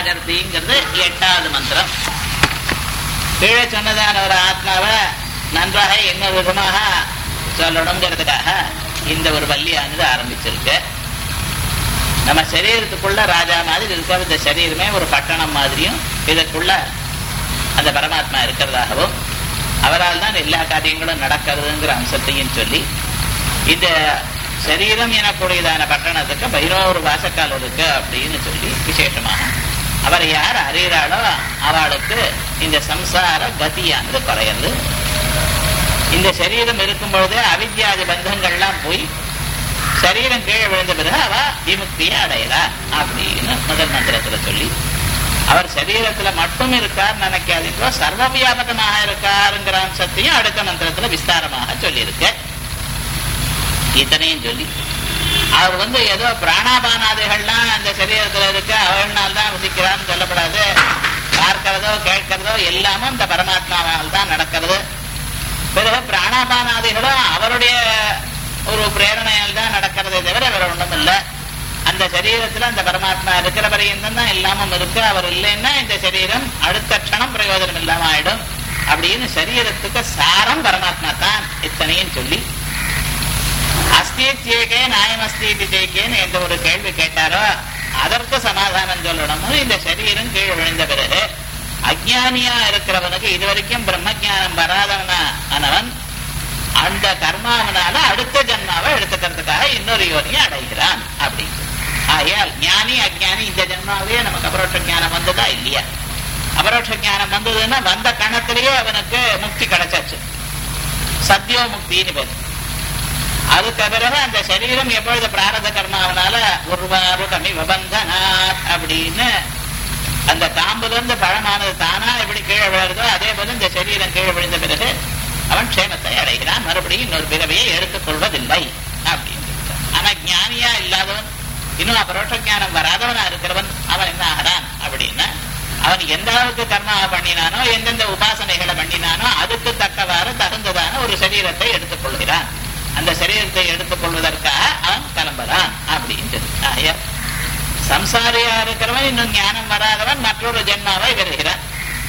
ஜாகர்த்திங்கிறது எட்டாவது மந்திரம் கீழே சொன்னதான ஒரு ஆத்மாவை நன்றாக இன்னொரு விதமாக சொல்லணுங்கிறதுக்காக இந்த ஒரு வள்ளியானது ஆரம்பிச்சிருக்கு நம்ம சரீரத்துக்குள்ள ராஜா மாதிரி இருக்கிற இந்த சரீரமே ஒரு பட்டணம் மாதிரியும் இதற்குள்ள அந்த பரமாத்மா இருக்கிறதாகவும் அவரால் தான் எல்லா காரியங்களும் நடக்கிறதுங்கிற அம்சத்தையும் சொல்லி இந்த சரீரம் எனக்கூடியதான பட்டணத்துக்கு பதினோரு வாசக்கால் இருக்கு அப்படின்னு சொல்லி விசேஷமாக அவர் யார் அறிகிறாளோ அவளுக்கு இந்த சம்சார கதியானது குறையுது இந்த சரீரம் இருக்கும் பொழுதே அவித்யாதி பந்தங்கள்லாம் போய் சரீரம் கீழே விழுந்த பிறகு அவ விமுக்தியை அடையறா அப்படின்னு முதல் மந்திரத்துல சொல்லி அவர் சரீரத்துல மட்டும் இருக்கார் நினைக்காதீங்களோ சர்வ வியாபகமாக இருக்காருங்கிற அம்சத்தையும் அடுத்த மந்திரத்துல விஸ்தாரமாக சொல்லியிருக்க இத்தனையும் சொல்லி அவர் வந்து ஏதோ பிராணாபானாதிகள்லாம் அந்த சரீரத்துல இருக்க அவர்களால் தான் வசிக்கிறான்னு சொல்லப்படாது பார்க்கிறதோ கேட்கிறதோ எல்லாமும் இந்த பரமாத்மாவால் தான் நடக்கிறது பிறகு பிராணாபானாதிகளும் அவருடைய ஒரு பிரேரணையால் தான் நடக்கிறதே தவிர வேற ஒன்றும் இல்லை அந்த சரீரத்துல அந்த பரமாத்மா இருக்கிற வரையும் தான் எல்லாமும் இருக்கு அவர் இல்லைன்னா இந்த சரீரம் அடுத்த க்ஷணம் பிரயோஜனம் இல்லாம ஆயிடும் அப்படின்னு சரீரத்துக்கு சாரம் பரமாத்மா தான் இத்தனையும் சொல்லி அஸ்தித்யேகே நாயம் அஸ்தித்யேகேன்னு எந்த ஒரு கேள்வி கேட்டாரோ அதற்கு சமாதானம் சொல்லணும்னு இந்த சரீரம் கீழே விழுந்த பிறகு அஜானியா இருக்கிறவனுக்கு இதுவரைக்கும் பிரம்ம ஜானம் வராதவனா ஆனவன் அந்த கர்மாவனால அடுத்த ஜன்மாவை எடுத்துக்கிறதுக்காக இன்னொரு யோனியை அடைகிறான் அப்படின்னு ஆகையால் ஞானி அஜானி இந்த ஜென்மாவே நமக்கு அபரோட்ச ஞானம் வந்ததா இல்லையா அபரோட்ச ஞானம் வந்ததுன்னா வந்த கணத்திலேயே அவனுக்கு முக்தி கிடைச்சாச்சு சத்யோ முக்தின்னு பேர் அதுக்கு பிறகு அந்த சரீரம் எப்பொழுது பிராரத கர்மாவனால உருவாரு கமி வபந்தனாத் அப்படின்னு அந்த காம்புல இருந்து பழமானது தானா எப்படி கீழே விழுறதோ அதே போல இந்த சரீரம் கீழே விழுந்த பிறகு அவன் க்ஷேமத்தை அடைகிறான் மறுபடியும் இன்னொரு பிறவையை எடுத்துக் கொள்வதில்லை அப்படின்னு ஆனா ஞானியா இல்லாதவன் இன்னும் அபரோஷ ஞானம் வராதவனா இருக்கிறவன் அவன் என்ன ஆகிறான் அப்படின்னா அவன் எந்த அளவுக்கு கர்மாவை பண்ணினானோ எந்தெந்த உபாசனைகளை பண்ணினானோ அதுக்கு தக்கவாறு தகுந்ததான ஒரு சரீரத்தை எடுத்துக் கொள்கிறான் அந்த சரீரத்தை எடுத்துக் கொள்வதற்காக அவன் கிளம்புறான் அப்படின்றது ஆகையா சம்சாரியா இருக்கிறவன் இன்னும் ஞானம் வராதவன் மற்றொரு ஜென்மாவை வருகிறான்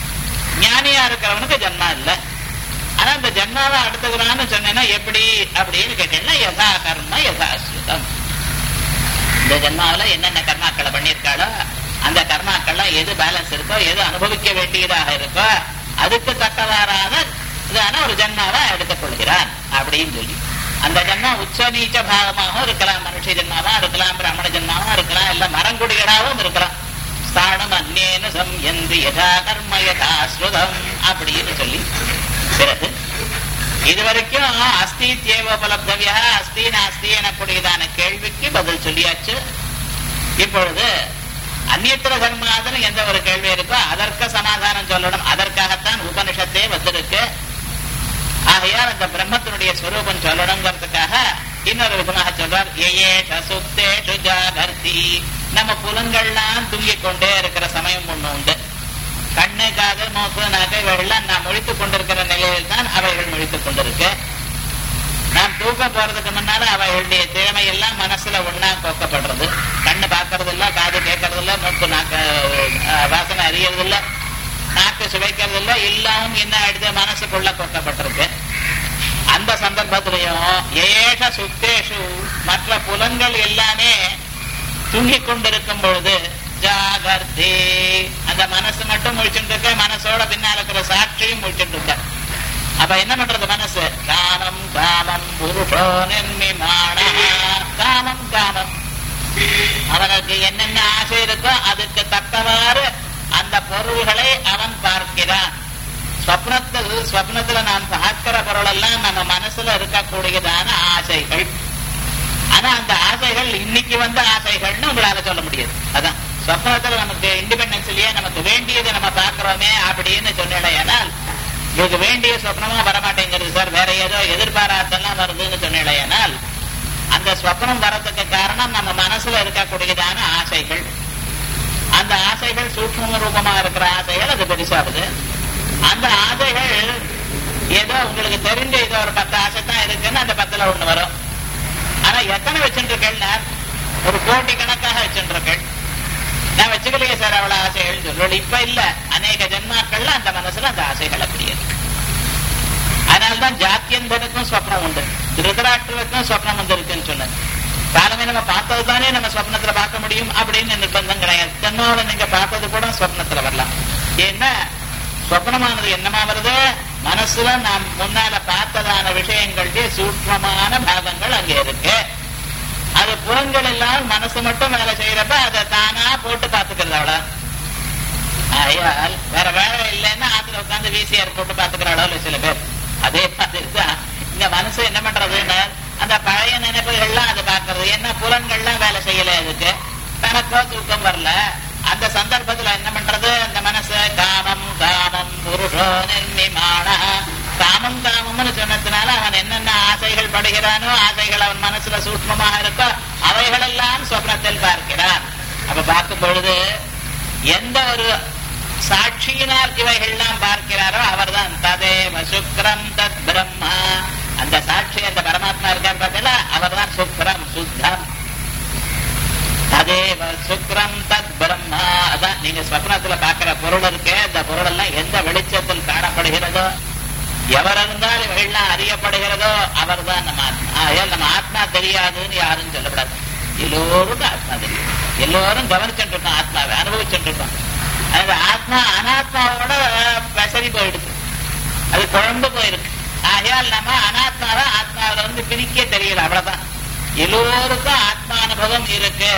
ஞானியா இருக்கிறவனுக்கு ஜென்மா இல்லை ஆனா இந்த ஜென்மாவை அடுத்துக்கிறான்னு சொன்னேன்னா எப்படி அப்படின்னு கேட்டீங்கன்னா யதா கர்ம யதா சுதம் இந்த ஜென்மாவில என்னென்ன கர்மாக்களை பண்ணியிருக்காளோ அந்த கர்மாக்கள்லாம் எது பேலன்ஸ் இருக்கோ எது அனுபவிக்க வேண்டியதாக இருக்கோ அதுக்கு தக்கவாறான இதான ஒரு ஜென்மாவை எடுத்துக் கொள்கிறான் அப்படின்னு சொல்லி அந்த ஜென்மா உச்ச நீச்ச பாகமாகவும் இருக்கலாம் மனுஷ ஜென்மாவா இருக்கலாம் பிராமண ஜென்மாவா இருக்கலாம் இல்ல மரங்குடிகளாகவும் இருக்கலாம் ஸ்தானம் அந்நேன சம்யந்தி யதா கர்ம யதா ஸ்ருதம் அப்படின்னு சொல்லி பிறகு இதுவரைக்கும் அஸ்தி தேவோபலப்தவியா அஸ்தி நாஸ்தி எனக்கூடியதான கேள்விக்கு பதில் சொல்லியாச்சு இப்பொழுது அந்நியத்திர தர்மாதன எந்த ஒரு கேள்வி இருக்கோ அதற்கு சமாதானம் சொல்லணும் அதற்காகத்தான் உபனிஷத்தே வந்திருக்கு ஆகையால் அந்த பிரம்மத்தினுடைய ஸ்வரூபம் சொல்லணுங்கிறதுக்காக இன்னொரு விதமாக சொல்றார் ஏஷ சுத்தேஷு ஜாகர்த்தி நம்ம புலங்கள்லாம் தூங்கிக் கொண்டே இருக்கிற சமயம் ஒண்ணு உண்டு கண்ணு காது மூக்கு நகை இவைகள்லாம் நாம் முழித்துக் கொண்டிருக்கிற நிலையில் தான் அவைகள் முழித்துக் கொண்டிருக்கு நாம் தூக்க போறதுக்கு முன்னால அவைகளுடைய திறமை எல்லாம் மனசுல ஒன்னா கோக்கப்படுறது கண்ணு பாக்குறது இல்ல காது கேட்கறது இல்ல மூக்கு நாக்க அஹ், வாசனை அறியறது இல்ல நாக்கு சுவைக்கிறது இல்ல எல்லாமும் என்ன ஆயிடுது மனசுக்குள்ள கொட்டப்பட்டிருக்கு அந்த சந்தர்ப்பத்திலையும் ஏஷ சுத்தேஷு மற்ற புலன்கள் எல்லாமே தூங்கிக் கொண்டிருக்கும் பொழுது ஜாகர்த்தி அந்த மனசு மட்டும் முழிச்சுட்டு இருக்க மனசோட பின்னால இருக்கிற சாட்சியும் முழிச்சுட்டு இருக்க அப்ப என்ன பண்றது மனசு காமம் காமம் புருஷோ நிர்மிமான காமம் காமம் அவனுக்கு என்னென்ன ஆசை இருக்கோ அதுக்கு தக்கவாறு அந்த பொருள்களை அவன் பார்க்கிறான் ஸ்வப்னத்தில் ஸ்வப்னத்துல நாம் பார்க்கிற பொருள் எல்லாம் நம்ம மனசுல இருக்கக்கூடியதான ஆசைகள் ஆனா அந்த ஆசைகள் இன்னைக்கு வந்த ஆசைகள்னு உங்களால சொல்ல முடியாது அதான் ஸ்வப்னத்துல நமக்கு இண்டிபெண்டன்ஸ் இல்லையா நமக்கு வேண்டியதை நம்ம பார்க்கிறோமே அப்படின்னு சொன்னேனால் உங்களுக்கு வேண்டிய சொப்னமா வரமாட்டேங்கிறது சார் வேற ஏதோ எதிர்பாராதெல்லாம் வருதுன்னு சொன்னேனால் அந்த ஸ்வப்னம் வரதுக்கு காரணம் நம்ம மனசுல இருக்கக்கூடியதான ஆசைகள் அந்த ஆசைகள் சூக்ஷ்ம ரூபமா இருக்கிற ஆசைகள் அது பெருசாகுது அந்த ஆசைகள் ஏதோ உங்களுக்கு தெரிஞ்ச ஏதோ ஒரு பத்து ஆசை தான் இருக்குன்னு அந்த பத்துல ஒண்ணு வரும் ஆனா எத்தனை வச்சுருக்கேன் ஒரு கோடி கணக்காக வச்சுருக்கேன் நான் வச்சுக்கலையே சார் அவ்வளவு ஆசைகள் பொருள் இப்ப இல்ல அநேக ஜென்மாக்கள்ல அந்த மனசுல அந்த ஆசைகள் அப்படி இருக்கு அதனால்தான் ஜாத்தியந்தனுக்கும் சொப்னம் உண்டு திருதராஷ்டிரனுக்கும் சொப்னம் வந்து இருக்குன்னு சொன்னது காலமே நம்ம பார்த்தது தானே நம்ம சொப்னத்துல பார்க்க முடியும் அப்படின்னு நிர்பந்தம் கிடையாது தென்னோட நீங்க பார்த்தது கூட சொப்னத்துல வரலாம் ஏன்னா சொப்னமானது என்னமா வருது மனசுல நாம் முன்னால பார்த்ததான விஷயங்களுடைய சூட்சமான பாகங்கள் அங்க இருக்கு அது புறங்கள் எல்லாம் மனசு மட்டும் வேலை செய்யறப்ப அதை தானா போட்டு பார்த்துக்கிறது அவ்வளவு ஆயால் வேற வேலை இல்லைன்னா ஆத்துல உட்காந்து விசிஆர் போட்டு பாத்துக்கிற அளவுல சில பேர் அதே மாதிரி தான் இந்த மனசு என்ன பண்றதுன்னு அந்த பழைய நினைப்புகள்லாம் அதை பார்க்கறது என்ன புலன்கள்லாம் வேலை செய்யல அதுக்கு தனக்கோ தூக்கம் வரல அந்த சந்தர்ப்பத்துல என்ன பண்றது அந்த மனசு காமம் காமம் புருஷோ நிர்மிமான காமம் காமம்னு சொன்னதுனால அவன் என்னென்ன ஆசைகள் படுகிறானோ ஆசைகள் அவன் மனசுல சூட்சமாக இருக்கோ அவைகளெல்லாம் சொப்னத்தில் பார்க்கிறான் அப்ப பார்க்கும் பொழுது எந்த ஒரு சாட்சியினால் இவைகள்லாம் பார்க்கிறாரோ அவர்தான் ததேவ சுக்ரம் தத் பிரம்மா அந்த சாட்சி அந்த பரமாத்மா இருக்கார் பார்த்தீங்களா அவர்தான் சுக்ரம் சுத்தம் ததேவ சுக்ரம் தத் பிரம்மா அதான் நீங்க ஸ்வப்னத்துல பார்க்கிற பொருள் இருக்கே அந்த பொருள் எல்லாம் எந்த வெளிச்சத்தில் காணப்படுகிறதோ எவர் இருந்தால் இவைகள்லாம் அறியப்படுகிறதோ அவர்தான் நம்ம ஆத்மா ஆகையால் நம்ம ஆத்மா தெரியாதுன்னு யாரும் சொல்லக்கூடாது எல்லோருக்கும் ஆத்மா தெரியும் எல்லோரும் கவனிச்சுட்டு இருக்கோம் ஆத்மாவை அனுபவிச்சுட்டு இருக்கோம் அந்த ஆத்மா அனாத்மாவோட பெசரி போயிடுது அது குழம்பு போயிருக்கு ஆகையால் நம்ம அனாத்மாவை ஆத்மாவில வந்து பிரிக்க தெரியல அவ்வளவுதான் எல்லோருக்கும் ஆத்மானுபவம் இருக்கு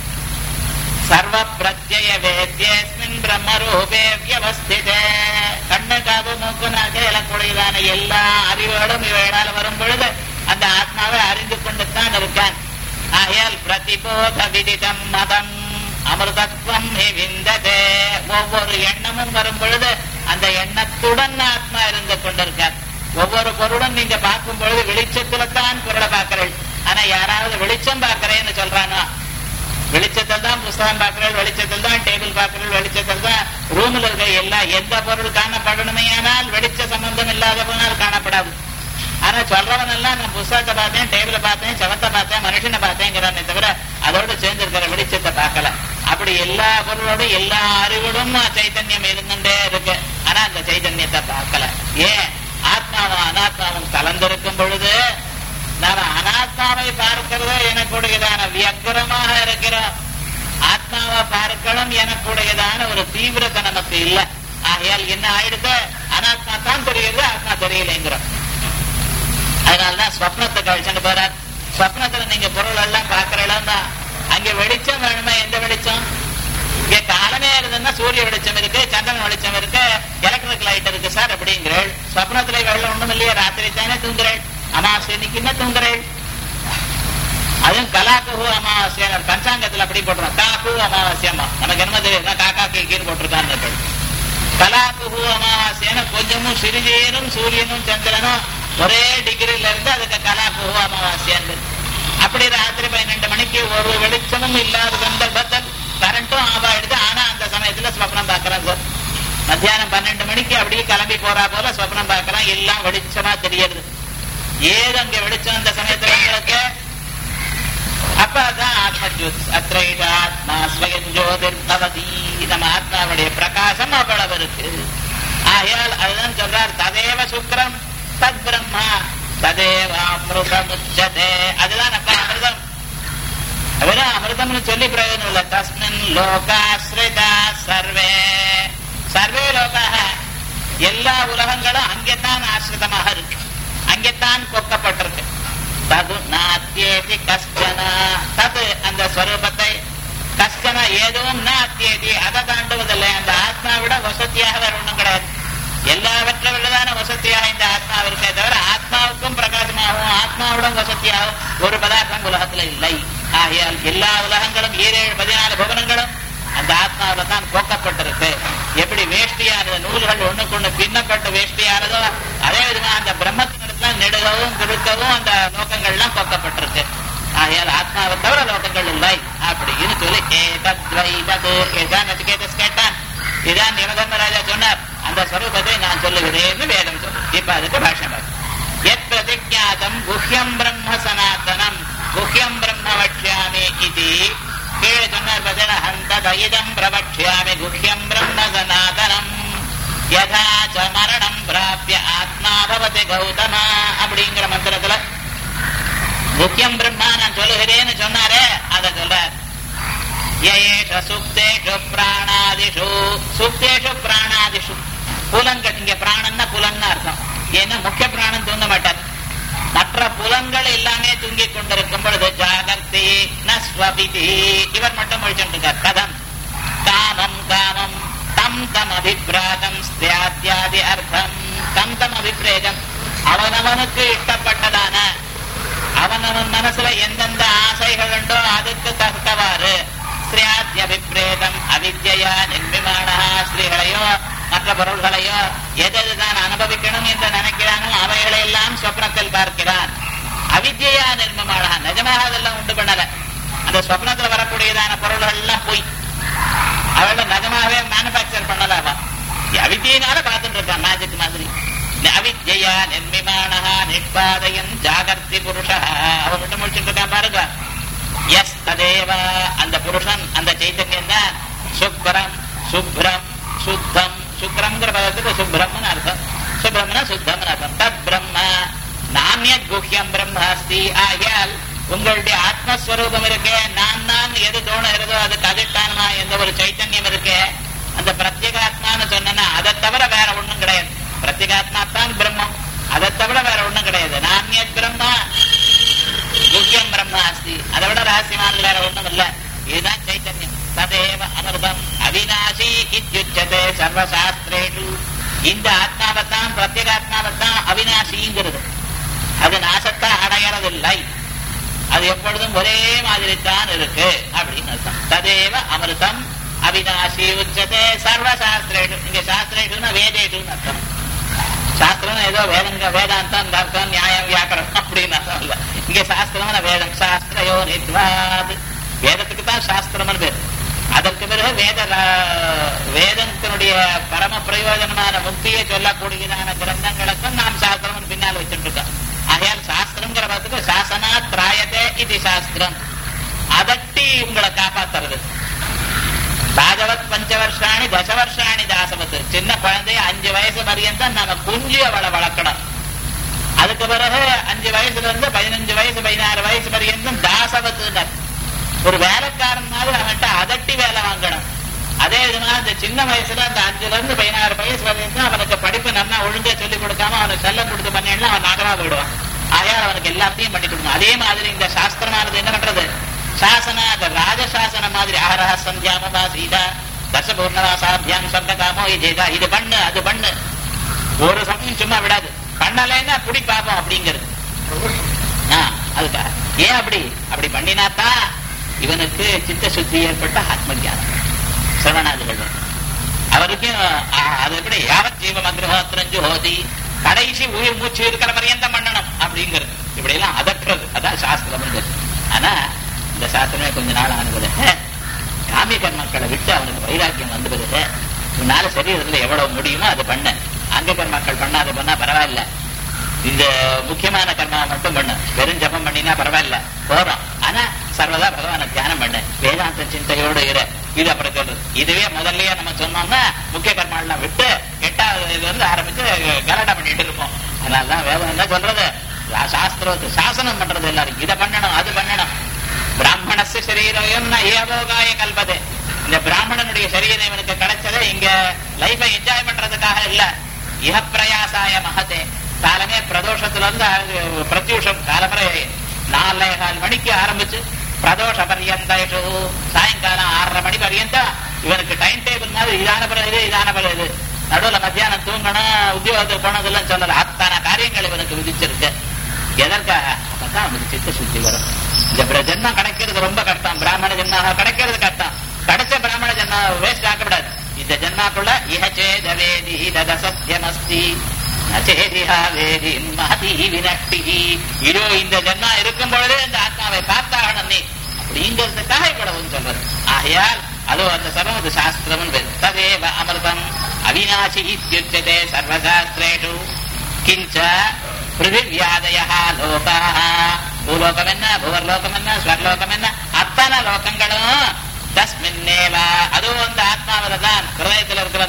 சர்வ பிரத்யய வேத்தியஸ்மின் பிரம்மரூபே வியவஸ்தித கண்ணு காது மூக்கு நாக்கு இலக்குடையதான எல்லா அறிவுகளும் இவைகளால் வரும் பொழுது அந்த ஆத்மாவை அறிந்து கொண்டுத்தான் இருக்கான் ஆகையால் பிரதிபோத விதிதம் மதம் அமிர்தத்வம் விந்ததே ஒவ்வொரு எண்ணமும் வரும் பொழுது அந்த எண்ணத்துடன் ஆத்மா இருந்து கொண்டிருக்கார் ஒவ்வொரு பொருளும் நீங்க பார்க்கும் பொழுது வெளிச்சத்துல தான் பொருளை பார்க்கிறேன் ஆனா யாராவது வெளிச்சம் பார்க்கிறேன்னு சொல்றானோ வெளிச்சத்தில் தான் புஸ்தகம் பார்க்கிறேன் வெளிச்சத்தில் தான் டேபிள் பார்க்கிறேன் வெளிச்சத்தில் தான் ரூம்ல இருக்க எல்லா எந்த பொருள் காணப்படணுமே ஆனால் வெளிச்ச சம்பந்தம் இல்லாத போனால் காணப்படாது ஆனா சொல்றவன் எல்லாம் நான் புஸ்தகத்தை பார்த்தேன் டேபிள பார்த்தேன் செவத்தை பார்த்தேன் மனுஷனை பார்த்தேங்கிறானே தவிர அதோட சேர்ந்து இருக்கிற வெளிச்சத்தை பார்க்கல அப்படி எல்லா பொருளோட எல்லா அறிவோடும் சைத்தன்யம் இருந்துட்டே இருக்கு ஆனா அந்த சைத்தன்யத்தை பார்க்கல ஏன் ஆத்மாவும் அனாத்மாவும் கலந்திருக்கும் பொழுது நாம அனாத்மாவை பார்க்கிறதோ எனக்குடையதான வியக்கரமாக இருக்கிறோம் ஆத்மாவை பார்க்கணும் எனக்குடையதான ஒரு தீவிரத்தை நமக்கு இல்ல ஆகையால் என்ன ஆயிடுது அனாத்மா தான் தெரியுது ஆத்மா தெரியலைங்கிறோம் அதனாலதான் ஸ்வப்னத்தை கழிச்சுட்டு போறார் ஸ்வப்னத்துல நீங்க பொருள் எல்லாம் பார்க்கிற இடம் தான் அங்க வெளிச்சம் வேணுமே எந்த வெளிச்சம் இங்க காலமே இருந்ததுன்னா சூரிய வெளிச்சம் இருக்கு சந்திரன் வெளிச்சம் இருக்கு எலக்ட்ரிக் லைட் இருக்கு சார் அப்படிங்கிறேள் ஸ்வப்னத்துல வெள்ளம் ஒண்ணும் இல்லையா ராத்திரி தானே தூங்குறேள் அமாவாசை இன்னைக்கு என்ன தூங்குறேள் அதுவும் கலாக்குஹு அமாவாசை பஞ்சாங்கத்துல அப்படி போட்டுரும் காக்கு அமாவாசையம்மா நமக்கு என்ன தெரியும் காக்காக்கு கீழ் போட்டிருக்கான்னு கலாக்குஹு அமாவாசைன்னு கொஞ்சமும் சிறிதேனும் சூரியனும் சந்திரனும் ஒரே டிகிரில இருந்து அதுக்கு கலாக்குஹு அமாவாசைன்னு அப்படி ராத்திரி பன்னெண்டு மணிக்கு ஒரு வெளிச்சமும் இல்லாத சந்தர்ப்பத்தில் கரண்ட்டும் ஆஃப் ஆயிடுது ஆனா அந்த சமயத்துல ஸ்வப்னம் பார்க்கறான் சார் மத்தியானம் பன்னெண்டு மணிக்கு அப்படியே கிளம்பி போறா போல ஸ்வப்னம் பார்க்கறான் எல்லாம் வெளிச்சமா தெரியுது ஏது அங்க வெளிச்சம் அந்த சமயத்துல உங்களுக்கு அப்பதான் ஆத்ம ஜோதி அத்ரைட ஆத்மா ஸ்வயம் ஜோதிர் பவதி நம்ம ஆத்மாவுடைய பிரகாசம் அவ்வளவு இருக்கு ஆகையால் அதுதான் சொல்றார் ததேவ சுக்ரம் தத் பிரம்மா ததேவ அமிர்தம் உச்சதே அதுதான் அப்ப அமிர்தம் வெறும் அமிர்தம்னு சொல்லி பிரயோஜனம் இல்ல தஸ்மின் லோகாஸ்ரிதா சர்வே சர்வே லோகாக எல்லா உலகங்களும் அங்கேத்தான் ஆசிரிதமாக இருக்கு அங்கேத்தான் கொக்கப்பட்டிருக்கு தது நாத்தியேதி கஷ்டன தது அந்த ஸ்வரூபத்தை கஷ்டன ஏதுவும் நாத்தியேதி அதை தாண்டுவதில்லை அந்த ஆத்மாவிட வசதியாக வேற ஒண்ணும் கிடையாது எல்லாவற்றை விடதான வசதியாக இந்த ஆத்மா இருக்கே தவிர ஆத்மாவுக்கும் பிரகாசமாகவும் ஆத்மாவுடன் வசதியாகவும் ஒரு பதார்த்தம் உலகத்துல இல்லை ஆகையால் எல்லா உலகங்களும் ஈரேழு பதினாலு புவனங்களும் அந்த ஆத்மாவில தான் போக்கப்பட்டிருக்கு எப்படி வேஷ்டியானது நூல்கள் ஒண்ணுக்கு ஒண்ணு பின்னப்பட்ட வேஷ்டியானதோ அதே விதமா அந்த பிரம்மத்தினிடத்துல நெடுகவும் குறுக்கவும் அந்த நோக்கங்கள்லாம் போக்கப்பட்டிருக்கு ஆகையால் ஆத்மாவை தவிர லோகங்கள் இல்லை அப்படின்னு சொல்லி ஏதத்வை தது ஏதான் நச்சிகேதஸ் கேட்டான் இதான் யமதர்மராஜா சொன்னார் அந்த ஸ்வரூபத்தை நான் சொல்லுகிறேன்னு வேதம் சொல்லு இப்ப அதுக்கு பாஷம் எத் பிரதிஜாதம் குஹ்யம் பிரம்ம சனாதனம் குஹ்யம் பிரம்ம வக்ஷாமி இது கீழே சொன்னார் பதில ஹந்த தயிதம் பிரவக்ஷாமி குஹ்யம் பிரம்ம சனாதனம் யதா ச மரணம் பிராபிய ஆத்மா பவதி கௌதமா அப்படிங்கிற மந்திரத்துல முக்கியம் பிரம்மா நான் சொல்லுகிறேன்னு சொன்னாரே அதை சொல்றார் யேஷ சுப்தேஷு பிராணாதிஷு சுப்தேஷு பிராணாதிஷு புலன்கள் இங்க பிராணன்னா புலன்னு அர்த்தம் ஏன்னா முக்கிய பிராணம் தூங்க மாட்டார் மற்ற புலன்கள் எல்லாமே தூங்கிக் கொண்டிருக்கும் பொழுது ஜாகர்த்தி நஸ்வபிதி இவர் மட்டும் முடிச்சுட்டு இருக்கார் கதம் காமம் காமம் தம் தம் அபிப்பிராகம் ஸ்தியாத்யாதி அர்த்தம் தம் தம் அபிப்பிரேகம் அவனவனுக்கு இஷ்டப்பட்டதான அவனவன் மனசுல எந்தெந்த ஆசைகள் உண்டோ அதுக்கு தக்கவாறு ஸ்ரீயாத்ய அபிப்பிரேதம் அவித்யா நிர்மிமானா ஸ்ரீகளையோ மற்ற பொருள்களையோ எது தான் அனுபவிக்கணும் என்று நினைக்கிறானோ அவைகளை எல்லாம் சொப்னத்தில் பார்க்கிறான் அவித்யா நிர்மமானா நிஜமாக அதெல்லாம் உண்டு பண்ணல அந்த சொப்னத்துல வரக்கூடியதான பொருள்கள் எல்லாம் போய் அவள நிஜமாவே மேனுபேக்சர் பண்ணல அவன் அவித்தியினால பார்த்துட்டு இருக்கான் மேஜிக் மாதிரி அவித்யா நிர்மிமானா நிஷ்பாதயன் ஜாகர்த்தி புருஷா அவன் விட்டு முடிச்சுட்டு இருக்கான் பாருங்க எஸ் ததேவ அந்த புருஷன் அந்த சைத்தன்யம் தான் சுக்ரம் சுப்ரம் சுத்தம் சுக்ரம்ங்கிற பதத்துக்கு சுப்ரம்னு அர்த்தம் சுப்ரம்னா சுத்தம்னு அர்த்தம் தத் பிரம்ம நானிய குஹ்யம் பிரம்ம அஸ்தி ஆகியால் உங்களுடைய ஆத்மஸ்வரூபம் இருக்கே நான் நான் எது தோணுகிறதோ அதுக்கு அதிஷ்டானமா எந்த ஒரு சைத்தன்யம் இருக்கே அந்த பிரத்யேகாத்மான்னு சொன்னா அதை தவிர வேற ஒண்ணும் கிடையாது பிரத்யேகாத்மா தான் பிரம்மம் அதை தவிர வேற ஒண்ணும் கிடையாது நானிய பிரம்மா குஹ்யம் பிரம்ம அஸ்தி அதை விட ரகசியமானது வேற ஒண்ணும் இல்ல இதுதான் சைத்தன்யம் ததேவ அமிர்தம் அவிநாசி இத்யுச்சதே சர்வசாஸ்திரேஷு இந்த ஆத்மாவைத்தான் பிரத்யேகாத்மாவைத்தான் அவிநாசிங்கிறது அது நாசத்தை அடையறதில்லை அது எப்பொழுதும் ஒரே மாதிரி தான் இருக்கு அப்படின்னு அர்த்தம் ததேவ அமிர்தம் அவிநாசி உச்சதே சர்வசாஸ்திரேஷு இங்க சாஸ்திரேஷுன்னா வேதேஷுன்னு அர்த்தம் சாஸ்திரம் ஏதோ வேதங்க வேதாந்தம் தர்க்கம் நியாயம் வியாக்கரணம் அப்படின்னு அர்த்தம் இல்ல இங்க சாஸ்திரம் வேதம் சாஸ்திரயோ நித்வாது வேதத்துக்கு தான் சாஸ்திரம்னு பேர் அதற்கு பிறகு வேத வேதத்தினுடைய பரம பிரயோஜனமான முக்தியை சொல்லக்கூடியதான கிரந்தங்களுக்கும் நாம் சாஸ்திரம் பின்னால் வச்சுட்டு இருக்கோம் ஆகையால் சாஸ்திரம்ங்கிற பதத்துக்கு சாசனா திராயதே இது சாஸ்திரம் அதட்டி உங்களை காப்பாத்துறது பாகவத் பஞ்ச வருஷாணி தச வருஷாணி தாசவத்து சின்ன குழந்தைய அஞ்சு வயசு பரியந்தம் நாம குஞ்சு அவளை வளர்க்கணும் அதுக்கு பிறகு அஞ்சு வயசுல இருந்து பதினஞ்சு வயசு பதினாறு வயசு பரியந்தம் தாசவத்து ஒரு வேலைக்காரன் மாதிரி அவன்கிட்ட அதட்டி வேலை வாங்கணும் அதே விதமா இந்த சின்ன வயசுல அந்த அஞ்சுல இருந்து பதினாறு வயசு வரைக்கும் அவனுக்கு படிப்பு நல்லா ஒழுங்கா சொல்லிக் கொடுக்காம அவனுக்கு செல்லம் கொடுத்து பண்ணினா அவன் நாகரா போயிடுவான் ஆகையால் அவனுக்கு எல்லாத்தையும் பண்ணி கொடுக்கணும் அதே மாதிரி இந்த சாஸ்திரமானது என்ன பண்றது சாசன அந்த ராஜசாசன மாதிரி ஆரஹ சந்தியாமபா சீதா தசபூர்ணவாசாபியாம் சொந்த காமோ இதேதா இது பண்ணு அது பண்ணு ஒரு சமயம் சும்மா விடாது பண்ணலைன்னா புடி பாப்போம் அப்படிங்கிறது அதுக்கா ஏன் அப்படி அப்படி பண்ணினாத்தான் இவனுக்கு சித்த சுத்தி ஏற்பட்ட ஆத்ம ஜானம் சிரவணாதிகள் அவருக்கும் அது எப்படி யாவத் ஜீவம் அக்ரஹோத்திரஞ்சு ஹோதி கடைசி உயிர் மூச்சு இருக்கிற பரியந்தம் பண்ணணும் அப்படிங்கிறது இப்படி எல்லாம் அதற்றது அதான் சாஸ்திரம் ஆனா இந்த சாஸ்திரமே கொஞ்ச நாள் ஆனது காமிய கர்மக்களை விட்டு அவனுக்கு வைராக்கியம் வந்து பிறகு உன்னால சரீரத்துல எவ்வளவு முடியுமோ அது பண்ண அங்க கர்மாக்கள் பண்ணாத பண்ணா பரவாயில்ல இந்த முக்கியமான கர்மாவை மட்டும் பண்ணு வெறும் ஜபம் பண்ணினா பரவாயில்ல போறோம் ஆனா சர்வதா பகவான தியானம் பண்ணு வேதாந்த சிந்தையோடு இரு இது அப்புறம் சொல்றது இதுவே முதல்லயே நம்ம சொன்னோம்னா முக்கிய கர்மாலாம் விட்டு எட்டாவது இதுல இருந்து ஆரம்பிச்சு கலடா பண்ணிட்டு இருப்போம் அதனாலதான் வேதம் என்ன சொல்றது சாஸ்திரத்து சாசனம் பண்றது எல்லாரும் இதை பண்ணணும் அது பண்ணணும் பிராமணசு சரீரம் ஏவோகாய கல்பது இந்த பிராமணனுடைய சரீரம் இவனுக்கு கிடைச்சது இங்க லைஃபை என்ஜாய் பண்றதுக்காக இல்ல இஹ பிரயாசாய மகதே காலமே பிரதோஷத்துல இருந்து பிரத்யூஷம் காலமுறை நாலே கால் மணிக்கு ஆரம்பிச்சு பிரதோஷ பரியந்தேஷு சாயங்காலம் ஆறரை மணி பரியந்தம் இவனுக்கு டைம் டேபிள் மாதிரி இதான பிறகு இது இதான பிறகு இது நடுவுல மத்தியானம் தூங்கணும் உத்தியோகத்துக்கு போனதெல்லாம் சொல்லல அத்தனை காரியங்கள் இவனுக்கு விதிச்சிருக்கு எதற்காக அப்பதான் அவனுக்கு சித்த சுத்தி வரும் இந்த ஜென்மம் கிடைக்கிறது ரொம்ப கஷ்டம் பிராமண ஜென்மாக கிடைக்கிறது கஷ்டம் கிடைச்ச பிராமண ஜென்மா வேஸ்ட் ஆக்கப்படாது இந்த ஜென்மாக்குள்ள இஹச்சேத வேதி தத சத்தியமஸ்தி நச்சேதிஹா வேதி மகதி வினஷ்டி இதோ இந்த ஜென்மா இருக்கும் பொழுதே இந்த ஆத்மாவை பார்த்தாகணும் நீ அப்படிங்கிறதுக்காக இவ்வளவு சொல்றது ஆகையால் அதோ அந்த சர்வம் அது சாஸ்திரம் ததேவ அமிர்தம் அவிநாசி இத்தியுச்சதே சர்வசாஸ்திரேஷு கிஞ்ச பிருத்திவியாதய லோகா பூலோகம் என்ன புவர்லோகம் என்ன ஸ்வர்லோகம் என்ன அத்தனை லோகங்களும் தஸ்மின்னேவ அதுவும் அந்த ஆத்மாவில தான் ஹிருதயத்தில் இருக்கிற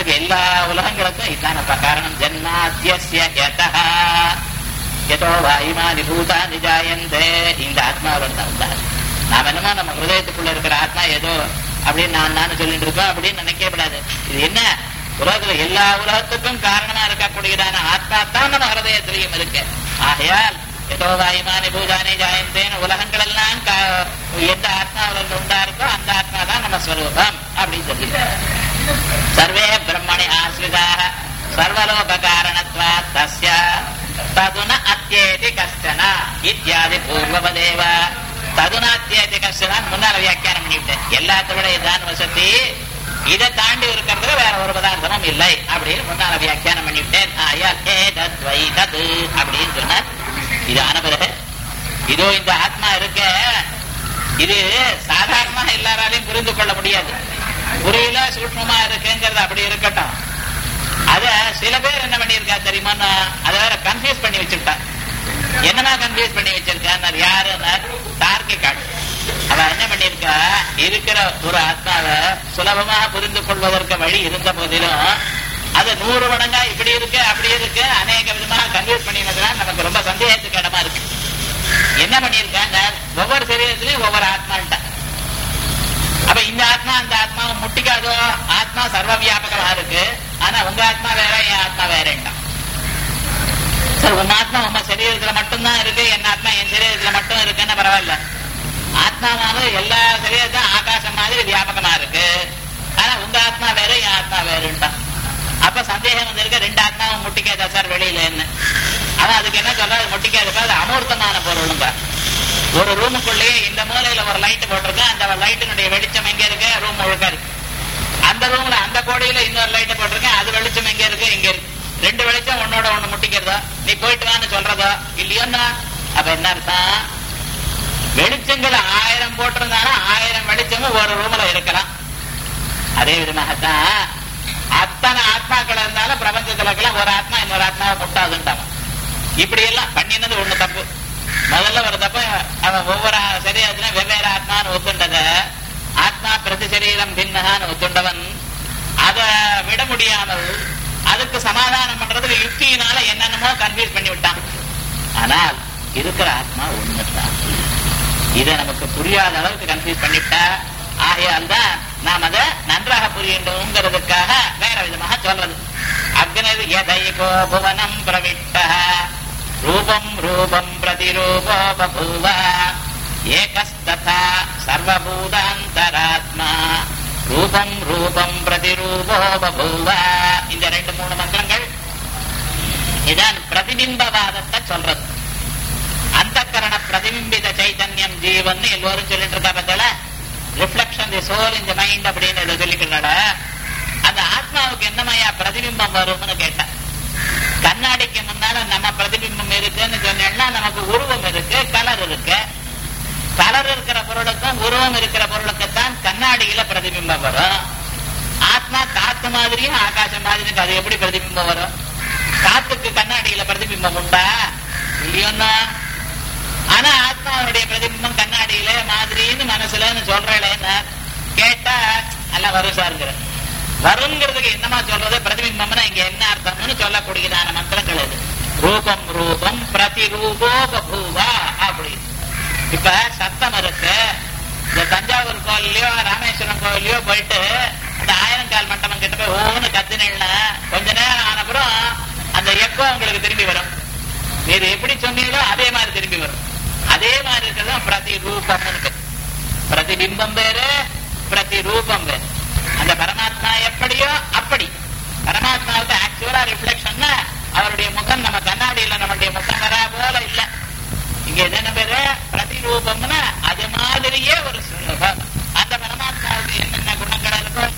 உலகத்துக்கு எல்லா உலகங்களுக்கும் இதுதானப்பா காரணம் ஜன்மாத்தியஸ்ய யதஹ எதோ வாயுமானி பூதானி ஜாயந்தே இந்த ஆத்மாவில் தான் உண்டாது நாம என்னமோ நம்ம ஹிருதயத்துக்குள்ள இருக்கிற ஆத்மா ஏதோ அப்படின்னு நான் நான் சொல்லிட்டு இருக்கோம் அப்படின்னு நினைக்கவே கூடாது இது என்ன உலகத்துல எல்லா உலகத்துக்கும் காரணமா இருக்கக்கூடியதான ஆத்மா தான் நம்ம ஹிருதயத்திலையும் இருக்கு ஆகையால் ஏதோ வாயுமானி பூதானி ஜாயந்தேன்னு உலகங்கள் எல்லாம் கா- எந்த ஆத்மாவில் உண்டா இருக்கோ அந்த ஆத்மா தான் நம்ம ஸ்வரூபம் அப்படின்னு சொல்லி சர்வே பிரம்மணி ஆசிரிதாக சர்வலோக காரணத்வா தஸ்ய ததுன அத்தியேதி கஷ்டன இத்தியாதி பூர்வபதேவ ததுன அத்தியேதி கஷ்டன முன்னால வியாக்கியானம் பண்ணிவிட்டேன் எல்லாத்த விட இதான் வசதி இதை தாண்டி இருக்கிறதுல வேற ஒரு பதார்த்தமும் இல்லை அப்படின்னு முன்னால வியாக்கியானம் பண்ணிவிட்டேன் ஆயால் ஏ தத் வை தது அப்படின்னு சொன்னார் இது ஆன பிறகு இதோ இந்த ஆத்மா இருக்க இது சாதாரணமா எல்லாராலையும் புரிந்து கொள்ள முடியாது புரியல சூட்சமா இருக்குங்கிறது அப்படி இருக்கட்டும் அத சில பேர் என்ன பண்ணியிருக்கா தெரியுமா அதை வேற கன்ஃபியூஸ் பண்ணி வச்சிருக்கா என்னமா கன்ஃபியூஸ் பண்ணி வச்சிருக்கான்னு யாருன்னா தார்க்கிகாள் அவ என்ன பண்ணிருக்கா இருக்கிற ஒரு ஆத்மாவை சுலபமாக புரிந்து கொள்வதற்கு வழி இருந்த போதிலும் அது நூறு மடங்கா இப்படி இருக்கு அப்படி இருக்கு அநேக விதமாக கன்ஃபியூஸ் பண்ணினதுனால நமக்கு ரொம்ப சந்தேகத்துக்கு இடமா இருக்கு என்ன பண்ணியிருக்காங்க ஒவ்வொரு சரீரத்திலையும் ஒவ்வொரு ஆத்மான்ட்டா அப்ப இந்த ஆத்மா அந்த ஆத்மாவை முட்டிக்காதோ ஆத்மா சர்வ வியாபகமா இருக்கு ஆனா உங்க ஆத்மா வேற என் ஆத்மா வேறேண்டா சார் உங்க ஆத்மா உங்க சரீரத்துல மட்டும்தான் இருக்கு என் ஆத்மா என் சரீரத்துல மட்டும் இருக்குன்னு பரவாயில்ல ஆத்மாவானது எல்லா சரீரத்தையும் ஆகாசம் மாதிரி வியாபகமா இருக்கு ஆனா உங்க ஆத்மா வேற என் ஆத்மா வேறுண்டா அப்ப சந்தேகம் வந்திருக்க ரெண்டு ஆத்மாவும் முட்டிக்காதா சார் வெளியில என்ன ஆனா அதுக்கு என்ன சொல்றது முட்டிக்காதுப்பா அது அமூர்த்தமான பொருளுங்க ஒரு ரூமுக்குள்ளேயே இந்த மூலையில ஒரு லைட் போட்டிருக்கு அந்த லைட்டினுடைய வெளிச்சம் எங்க இருக்கு ரூம் முழுக்க இருக்கு அந்த ரூம்ல அந்த கோடியில இன்னொரு லைட் போட்டிருக்கேன் அது வெளிச்சம் எங்க இருக்கு இங்க இருக்கு ரெண்டு வெளிச்சம் உன்னோட ஒண்ணு முட்டிக்கிறதோ நீ போயிட்டு வான்னு சொல்றதோ இல்லையோன்னா அப்ப என்ன அர்த்தம் வெளிச்சங்கள் ஆயிரம் போட்டிருந்தாலும் ஆயிரம் வெளிச்சமும் ஒரு ரூம்ல இருக்கலாம் அதே விதமாகத்தான் அத்தனை ஆத்மாக்கள் இருந்தாலும் பிரபஞ்சத்துல இருக்கலாம் ஒரு ஆத்மா இன்னொரு ஆத்மாவை முட்டாதுன்ட்டாங்க இப்படி எல்லாம் பண்ணினது ஒண்ணு தப்பு முதல்ல ஒரு தப்பு அவன் ஒவ்வொரு சரீரத்தின வெவ்வேறு ஆத்மான்னு ஒத்துண்டத ஆத்மா பிரதி சரீரம் பின்னகான்னு ஒத்துண்டவன் அதை விட முடியாமல் அதுக்கு சமாதானம் பண்றதுக்கு யுக்தியினால என்னென்னமோ கன்ஃபியூஸ் பண்ணி விட்டான் ஆனால் இருக்கிற ஆத்மா ஒண்ணுதான் இதை நமக்கு புரியாத அளவுக்கு கன்ஃபியூஸ் பண்ணிவிட்டா ஆகையால் தான் நாம் அதை நன்றாக புரியணுங்கிறதுக்காக வேற விதமாக சொல்றது அக்னது எதைகோ புவனம் பிரவிட்ட ரூபம் ரூபம் பிரதிரூபோ பபூவ ஏகஸ்ததா சர்வபூதாந்தராத்மா ரூபம் ரூபம் பிரதிரூபோ பபூவ இந்த ரெண்டு மூணு மந்திரங்கள் இதான் பிரதிபிம்பவாதத்தை சொல்றது அந்த கரண பிரதிபிம்பித சைதன்யம் ஜீவன் எல்லோரும் சொல்லிட்டு இருக்கா பத்தில ரிஃப்ளெக்ஷன் தி சோல் இந்த மைண்ட் அப்படின்னு இதை சொல்லிக்கிறாட அந்த ஆத்மாவுக்கு என்னமையா பிரதிபிம்பம் வரும்னு கேட்டா கண்ணாடிக்கு முன்னால நம்ம பிரதிபிம்பம் இருக்குன்னு சொன்னேன்னா நமக்கு உருவம் இருக்கு கலர் இருக்கு கலர் இருக்கிற பொருளுக்கும் உருவம் இருக்கிற பொருளுக்குத்தான் கண்ணாடியில பிரதிபிம்பம் வரும் ஆத்மா காத்து மாதிரியும் ஆகாசம் மாதிரியும் அது எப்படி பிரதிபிம்பம் வரும் காத்துக்கு கண்ணாடியில பிரதிபிம்பம் உண்டா இல்லையோன்னா ஆனா ஆத்மாவுடைய பிரதிபிம்பம் கண்ணாடியில மாதிரின்னு மனசுலன்னு சொல்றேன்னு கேட்டா எல்லாம் வரும் சாருங்கிற வருங்கிறதுக்கு என்னமா சொல்றது பிரதிபிம்பம்னா இங்க என்ன அர்த்தம்னு சொல்லக்கூடியதான மந்திரங்கள் இது ரூபம் ரூபம் பிரதிரூபோ பபூவா அப்படி இப்ப சத்தம் இருக்கு இந்த தஞ்சாவூர் கோயிலையோ ராமேஸ்வரம் கோயிலையோ போயிட்டு அந்த ஆயிரங்கால் மண்டபம் கிட்ட போய் ஓன்னு கத்தினா கொஞ்ச நேரம் ஆனப்புறம் அந்த எக்கோ உங்களுக்கு திரும்பி வரும் நீர் எப்படி சொன்னீங்களோ அதே மாதிரி திரும்பி வரும் அதே மாதிரி இருக்கிறது பிரதிரூபம்னு பேரு. பிரதிபிம்பம் வேறு பிரதிரூபம் வேறு அந்த பரமாத்மா எப்படியோ அப்படி பரமாத்மாவுக்கு ஆக்சுவலா ரிஃப்ளெக்ஷன் அவருடைய முகம் நம்ம கண்ணாடியில நம்மளுடைய முகம் வரா போல இல்ல இங்க இது என்ன பேரு பிரதிரூபம்னா அது மாதிரியே ஒரு சுலபம் அந்த பரமாத்மாவுக்கு என்னென்ன குணங்கள் இருக்கும்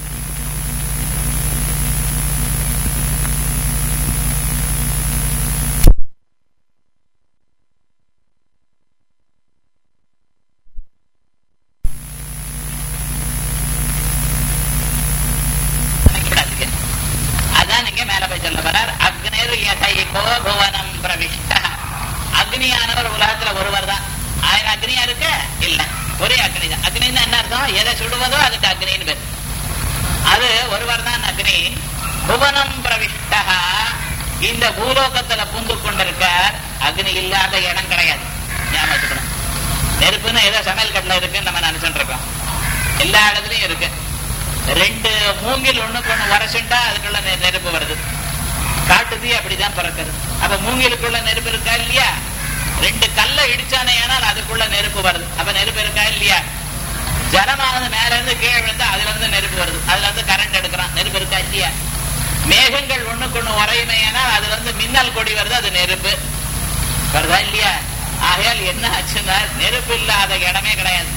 நினைக்கக்கூடாதுங்க. அதான் நீங்க மேல போய் சொல்ல போறார் அக்னிர் யதைகோ புவனம் பிரவிஷ்ட அக்னியானவர் உலகத்துல ஒருவர் தான் ஆயிரம் அக்னியா இருக்கு இல்ல ஒரே அக்னி தான் அக்னின்னு என்ன அர்த்தம் எதை சுடுவதோ அதுக்கு அக்னின்னு பேர் அது ஒருவர் தான் அக்னி புவனம் பிரவிஷ்டா இந்த பூலோகத்துல பூந்து கொண்டிருக்கார் அக்னி இல்லாத இடம் கிடையாது ஞாபகம் வச்சுக்கணும் நெருப்புன்னு ஏதோ சமையல் கட்டில இருக்குன்னு நம்ம நினைச்சுட்டு இருக்கோம் எல்லா இடத்துலயும் இருக்கு ரெண்டு மூங்கில் ஒண்ணுக்கு ஒண்ணு உரைச்சுண்டா அதுக்குள்ள நெ- நெருப்பு வருது காட்டு தீ அப்படிதான் பிறக்குது அப்ப மூங்கிலுக்குள்ள நெருப்பு இருக்கா இல்லையா ரெண்டு கல்லை இடிச்சானே ஆனால் அதுக்குள்ள நெருப்பு வருது அப்ப நெருப்பு இருக்கா இல்லையா ஜலமானது மேல இருந்து கீழே விழுந்து அதுல இருந்து நெருப்பு வருது அதுல இருந்து கரண்ட் எடுக்கிறான் நெருப்பு இருக்கா இல்லையா மேகங்கள் ஒண்ணுக்கு ஒண்ணு உரையுமே ஆனால் அதுல இருந்து மின்னல் கொடி வருது அது நெருப்பு வருதா இல்லையா ஆகையால் என்ன ஆச்சுன்னா நெருப்பு இல்லாத இடமே கிடையாது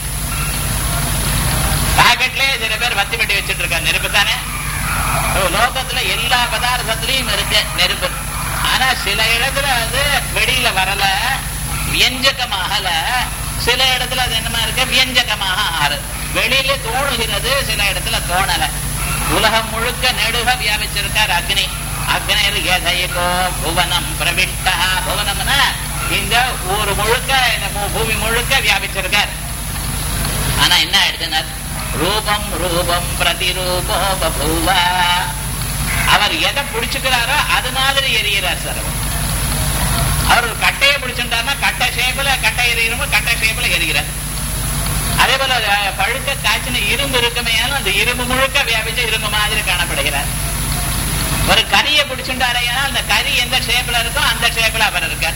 பாக்கெட்லயே சில பேர் வத்தி பெட்டி வச்சுட்டு இருக்காங்க நெருப்பு தானே ஓ, லோகத்துல எல்லா பதார்த்தத்திலையும் இருக்கு நெருப்பு ஆனா சில இடத்துல அது வெளியில வரல வியஞ்சகமாகல சில இடத்துல அது என்னமா இருக்கு வியஞ்சகமாக ஆறு வெளியில தோணுகிறது சில இடத்துல தோணல உலகம் முழுக்க நெடுக வியாபிச்சிருக்கார் அக்னி அக்னியில் எதையோ புவனம் பிரவிஷ்டா புவனம்னா இந்த ஊர் முழுக்க இந்த பூ- பூமி முழுக்க வியாபிச்சிருக்கார் ஆனா என்ன ஆயிடுச்சுன்னா ரூபம் ரூபம் பிரதிரூபோ பபூவ அவர் எதை பிடிச்சுக்கிறாரோ அது மாதிரி எரிகிறார் சார் அவர். அவர் ஒரு கட்டையை பிடிச்சிருந்தாருன்னா கட்டை ஷேப்ல கட்டை எரியணுமோ கட்டை ஷேப்ல எரிகிறார் அதே போல அஹ், பழுக்க காய்ச்சின இரும்பு இருக்குமையாலும் அந்த இரும்பு முழுக்க வியாபிச்சு இரும்பு மாதிரி காணப்படுகிறார் ஒரு கரியை பிடிச்சுட்டாரையா அந்த கரி எந்த ஷேப்ல இருக்கோ அந்த ஷேப்ல அவர் இருக்கார்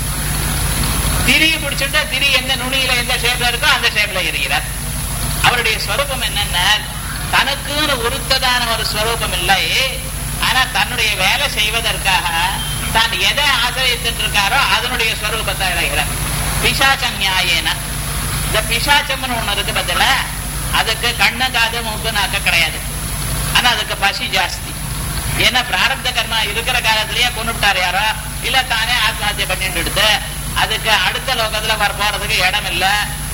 திரியை பிடிச்சுட்டா திரி எந்த நுனியில எந்த ஷேப்ல இருக்கோ அந்த ஷேப்ல எரிகிறார் அவருடைய ஸ்வரூபம் என்னன்னா தனக்குன்னு உருத்ததான ஒரு ஸ்வரூபம் இல்லை ஆனா தன்னுடைய வேலை செய்வதற்காக தான் எதை ஆசிரியத்துட்டு இருக்காரோ அதனுடைய ஸ்வரூபத்தை அடைகிறார் பிசாச்சம் நியாயேன இந்த பிசாச்சம்னு ஒண்ணு இருக்கு பதில அதுக்கு கண்ணு காது மூக்கு நாக்க கிடையாது ஆனா அதுக்கு பசி ஜாஸ்தி ஏன்னா பிராரப்த கர்மா இருக்கிற காலத்திலேயே கொண்டுட்டார் யாரோ இல்ல தானே ஆத்மஹத்தியை பண்ணிட்டு எடுத்து அதுக்கு அடுத்த லோகத்துல வர போறதுக்கு இடம் இல்ல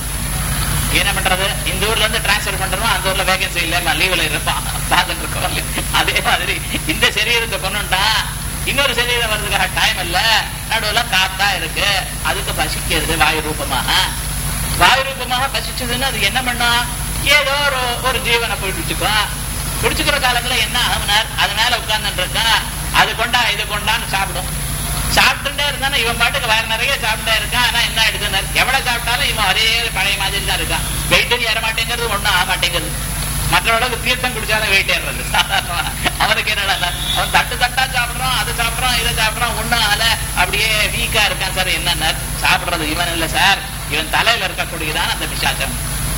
என்ன பண்றது இந்த ஊர்ல இருந்து டிரான்ஸ்பர் பண்றோம் அந்த ஊர்ல வேகன்சி இல்ல லீவ்ல இருப்பான் பார்த்துட்டு இருக்கோம் அதே மாதிரி இந்த சரீரத்தை கொண்டுட்டா இன்னொரு சரீரம் வர்றதுக்காக டைம் இல்ல நடுவுல காத்தா இருக்கு அதுக்கு பசிக்கிறது வாயு ரூபமாக வாயு ரூபமாக பசிச்சதுன்னு அது என்ன பண்ணும் ஏதோ ஒரு ஒரு ஜீவனை போய் பிடிச்சுக்கும் பிடிச்சுக்கிற காலத்துல என்ன ஆகுனார் அது மேல உட்கார்ந்துட்டு இருக்கான் அது கொண்டா இது கொண்டான்னு சாப்பிடும் சாப்பிட்டுட்டே இருந்தானா இவன் பாட்டுக்கு வயிறு நிறைய சாப்பிட்டே இருக்கான் ஆனா என்ன ஆயிடுதுன்னார் எவ்வளவு சாப்பிட்டாலும் இவன் அதே பழைய மாதிரி தான் இருக்கான் வெயிட் ஏற மாட்டேங்கிறது ஒண்ணும் ஆக மாட்டேங்குது மற்றவர்களுக்கு தீர்த்தம் குடிச்சாலும் வெயிட் ஏறுறது சாதாரணமா. அவனுக்கு என்னடா அவன் தட்டு தட்டா சாப்பிடுறான் அதை சாப்பிடுறான் இதை சாப்பிடுறான் ஒண்ணும் ஆல அப்படியே வீக்கா இருக்கான் சார் என்னன்னா சாப்பிடுறது இவன் இல்ல சார் இவன் தலையில இருக்கக்கூடியதான் அந்த பிசாச்சம்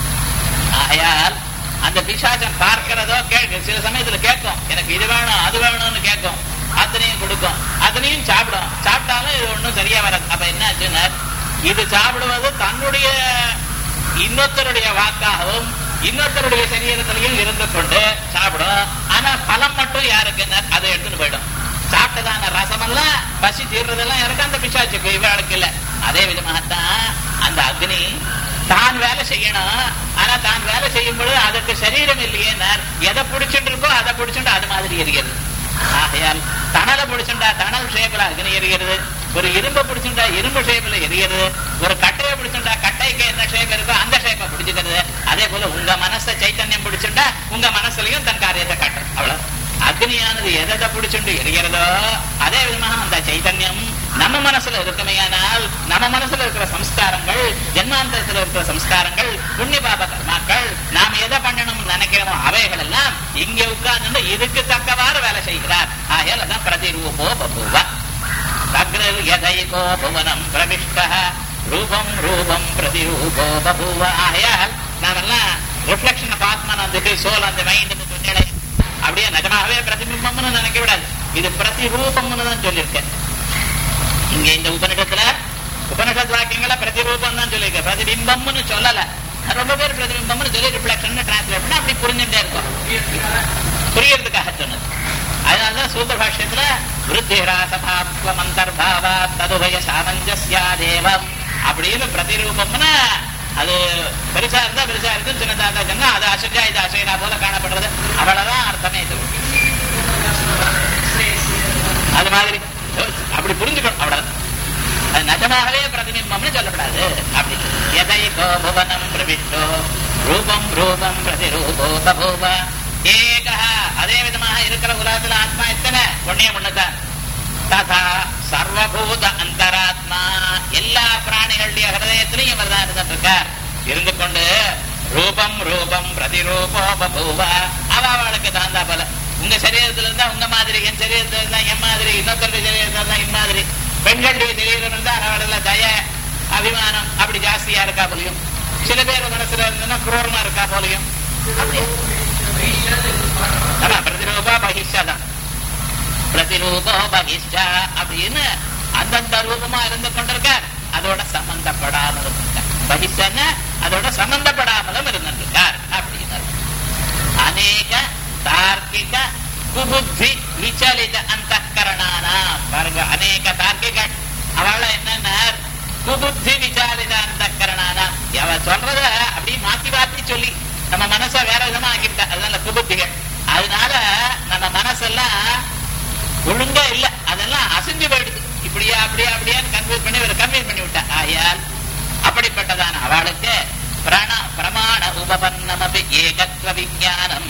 ஆகையால் அந்த பிசாசம் பார்க்கிறதோ கேட்க சில சமயத்துல கேட்கும் எனக்கு இது வேணும் அது வேணும்னு கேட்கும் அத்தனையும் கொடுக்கும் அத்தனையும் சாப்பிடும் சாப்பிட்டாலும் இது ஒண்ணும் சரியா வராது அப்ப என்ன ஆச்சுன்னா இது சாப்பிடுவது தன்னுடைய இன்னொருத்தருடைய வாக்காகவும் இன்னொருத்தருடைய சரீரத்திலையும் இருந்து கொண்டு சாப்பிடும் ஆனா பலம் மட்டும் யாருக்குன்னா அதை எடுத்துட்டு போயிடும் சாப்பிட்டதான ரசமெல்லாம் பசி தீர்றதெல்லாம் எனக்கு அந்த பிசாச்சுக்கு இவளுக்கு இல்ல அதே விதமாகத்தான் அந்த அக்னி தான் வேலை செய்யணும் ஆனா தான் வேலை செய்யும் பொழுது அதுக்கு சரீரம் இல்லையே எதை பிடிச்சிட்டு இருக்கோ அதை பிடிச்சிட்டு அது மாதிரி எரிகிறது ஆகையால் தணலை பிடிச்சுண்டா தணல் ஷேப்ல அக்னி எரிகிறது ஒரு இரும்பை பிடிச்சுண்டா இரும்பு ஷேப்ல எரிகிறது ஒரு கட்டையை பிடிச்சுண்டா கட்டைக்கு என்ன ஷேப் இருக்கோ அந்த ஷேப்பை பிடிச்சுக்கிறது அதே போல உங்க மனசை சைத்தன்யம் பிடிச்சுண்டா உங்க மனசுலயும் தன் காரியத்தை காட்டும் அவ்வளவு அக்னியானது எதை பிடிச்சுண்டு எரிகிறதோ அதே விதமாக அந்த சைத்தன்யம் நம்ம மனசுல இருக்குமையானால் நம்ம மனசுல இருக்கிற சம்ஸ்காரங்கள் ஜென்மாந்தரத்துல இருக்கிற சம்ஸ்காரங்கள் புண்ணிய பாப கர்மாக்கள் நாம் எதை பண்ணணும்னு நினைக்கிறோமோ அவைகள் எல்லாம் இங்க உட்கார்ந்து இதுக்கு தக்கவாறு வேலை செய்கிறார் ஆகையால் அதான் பிரதிரூபோ பபுவ அக்னில் எதைகோ புவனம் பிரவிஷ்ட ரூபம் ரூபம் பிரதிரூபோ பபுவ ஆகையால் நாமெல்லாம் ரிஃப்ளெக்ஷன் ஆஃப் ஆத்மா அந்த சோல் அந்த மைண்ட் சொன்னேன் அப்படியே நிஜமாகவே பிரதிபிம்பம்னு நினைக்க விடாது இது பிரதிரூபம்னு தான் சொல்லியிருக்கேன் இங்க இந்த உபனிஷத்துல உபனிஷத் வாக்கியங்கள பிரதிரூபம் தான் சொல்லியிருக்க பிரதிபிம்பம்னு சொல்லல ரொம்ப பேர் பிரதிபிம்பம்னு சொல்லி ரிஃப்ளெக்ஷன் டிரான்ஸ்லேட் பண்ணி அப்படி புரிஞ்சுட்டே இருக்கும் புரியறதுக்காக சொன்னது அதனாலதான் சூத்திர பாஷ்யத்துல விருத்திராசபாத்வம் அந்தர்பாவா ததுபய சாமஞ்சஸ்யாதேவம் அப்படின்னு பிரதிரூபம்னா அது பெருசா இருந்தா பெருசா இருக்கும் சின்னதா இருந்தா சின்ன அது அசஞ்சா இது அசைனா போல காணப்படுறது அவ்வளவுதான் அர்த்தமே இது அது மாதிரி அப்படி புரிஞ்சுக்கணும் அவ்வளவு அது நிஜமாகவே பிரதிபிம்பம்னு சொல்லப்படாது அப்படி எதை கோபுவனம் பிரவிஷ்டோ ரூபம் ரூபம் பிரதிரூபோ பபூவ ஏகா அதே விதமாக இருக்கிற உலகத்துல ஆத்மா எத்தனை ஒன்னே ஒண்ணுதான் ததா சர்வபூத அந்தராத்மா எல்லா பிராணிகளுடைய ஹிருதயத்திலையும் இவர் தான் இருந்துட்டு இருக்கார் இருந்து கொண்டு ரூபம் ரூபம் பிரதிரூபோ பபூவ அவ அவளுக்கு தகுந்தா போல உங்க சரீரத்துல இருந்தா உங்க மாதிரி என் சரீரத்துல இருந்தா என் மாதிரி இன்னொருத்தருடைய சரீரத்துல இருந்தா இன் மாதிரி பெண்களுடைய சரீரம் இருந்தா அவள தய அபிமானம் அப்படி ஜாஸ்தியா இருக்கா போலையும் சில பேர் மனசுல இருந்ததுன்னா குரோரமா இருக்கா போலையும் அப்படி ஆமா பிரதிரூபா பகிஷா தான் பிரதிரூபோ பகிஷ்டா அப்படின்னு அந்தந்த ரூபமா இருந்து கொண்டிருக்கார் அதோட சம்பந்தப்படாமலும் இருக்கார் பகிஷ்டன்னா அதோட சம்பந்தப்படாமலும் இருந்திருக்கார் அப்படின்னு அநேக தார்க்கிக குபுத்தி விச்சலித அந்த கரணானா பாருங்க அநேக தார்க்கிகள் அவள என்னன்னா குபுத்தி விசாலித அந்த கரணானா அவ சொல்றத அப்படியே மாத்தி மாத்தி சொல்லி நம்ம மனச வேற விதமா ஆக்கிவிட்டா அதனால குபுத்திகள் அதனால நம்ம மனசெல்லாம் ஒழுங்கா இல்ல அதெல்லாம் அசைஞ்சு போயிடுது இப்படியா அப்படியா அப்படியான்னு கன்வீன் பண்ணி ஒரு கன்வீன் பண்ணி விட்டா ஆயால் அப்படிப்பட்டதான அவளுக்கு பிரண பிரமாண உபபன்னம் அப்படி ஏகத்துவ விஞ்ஞானம்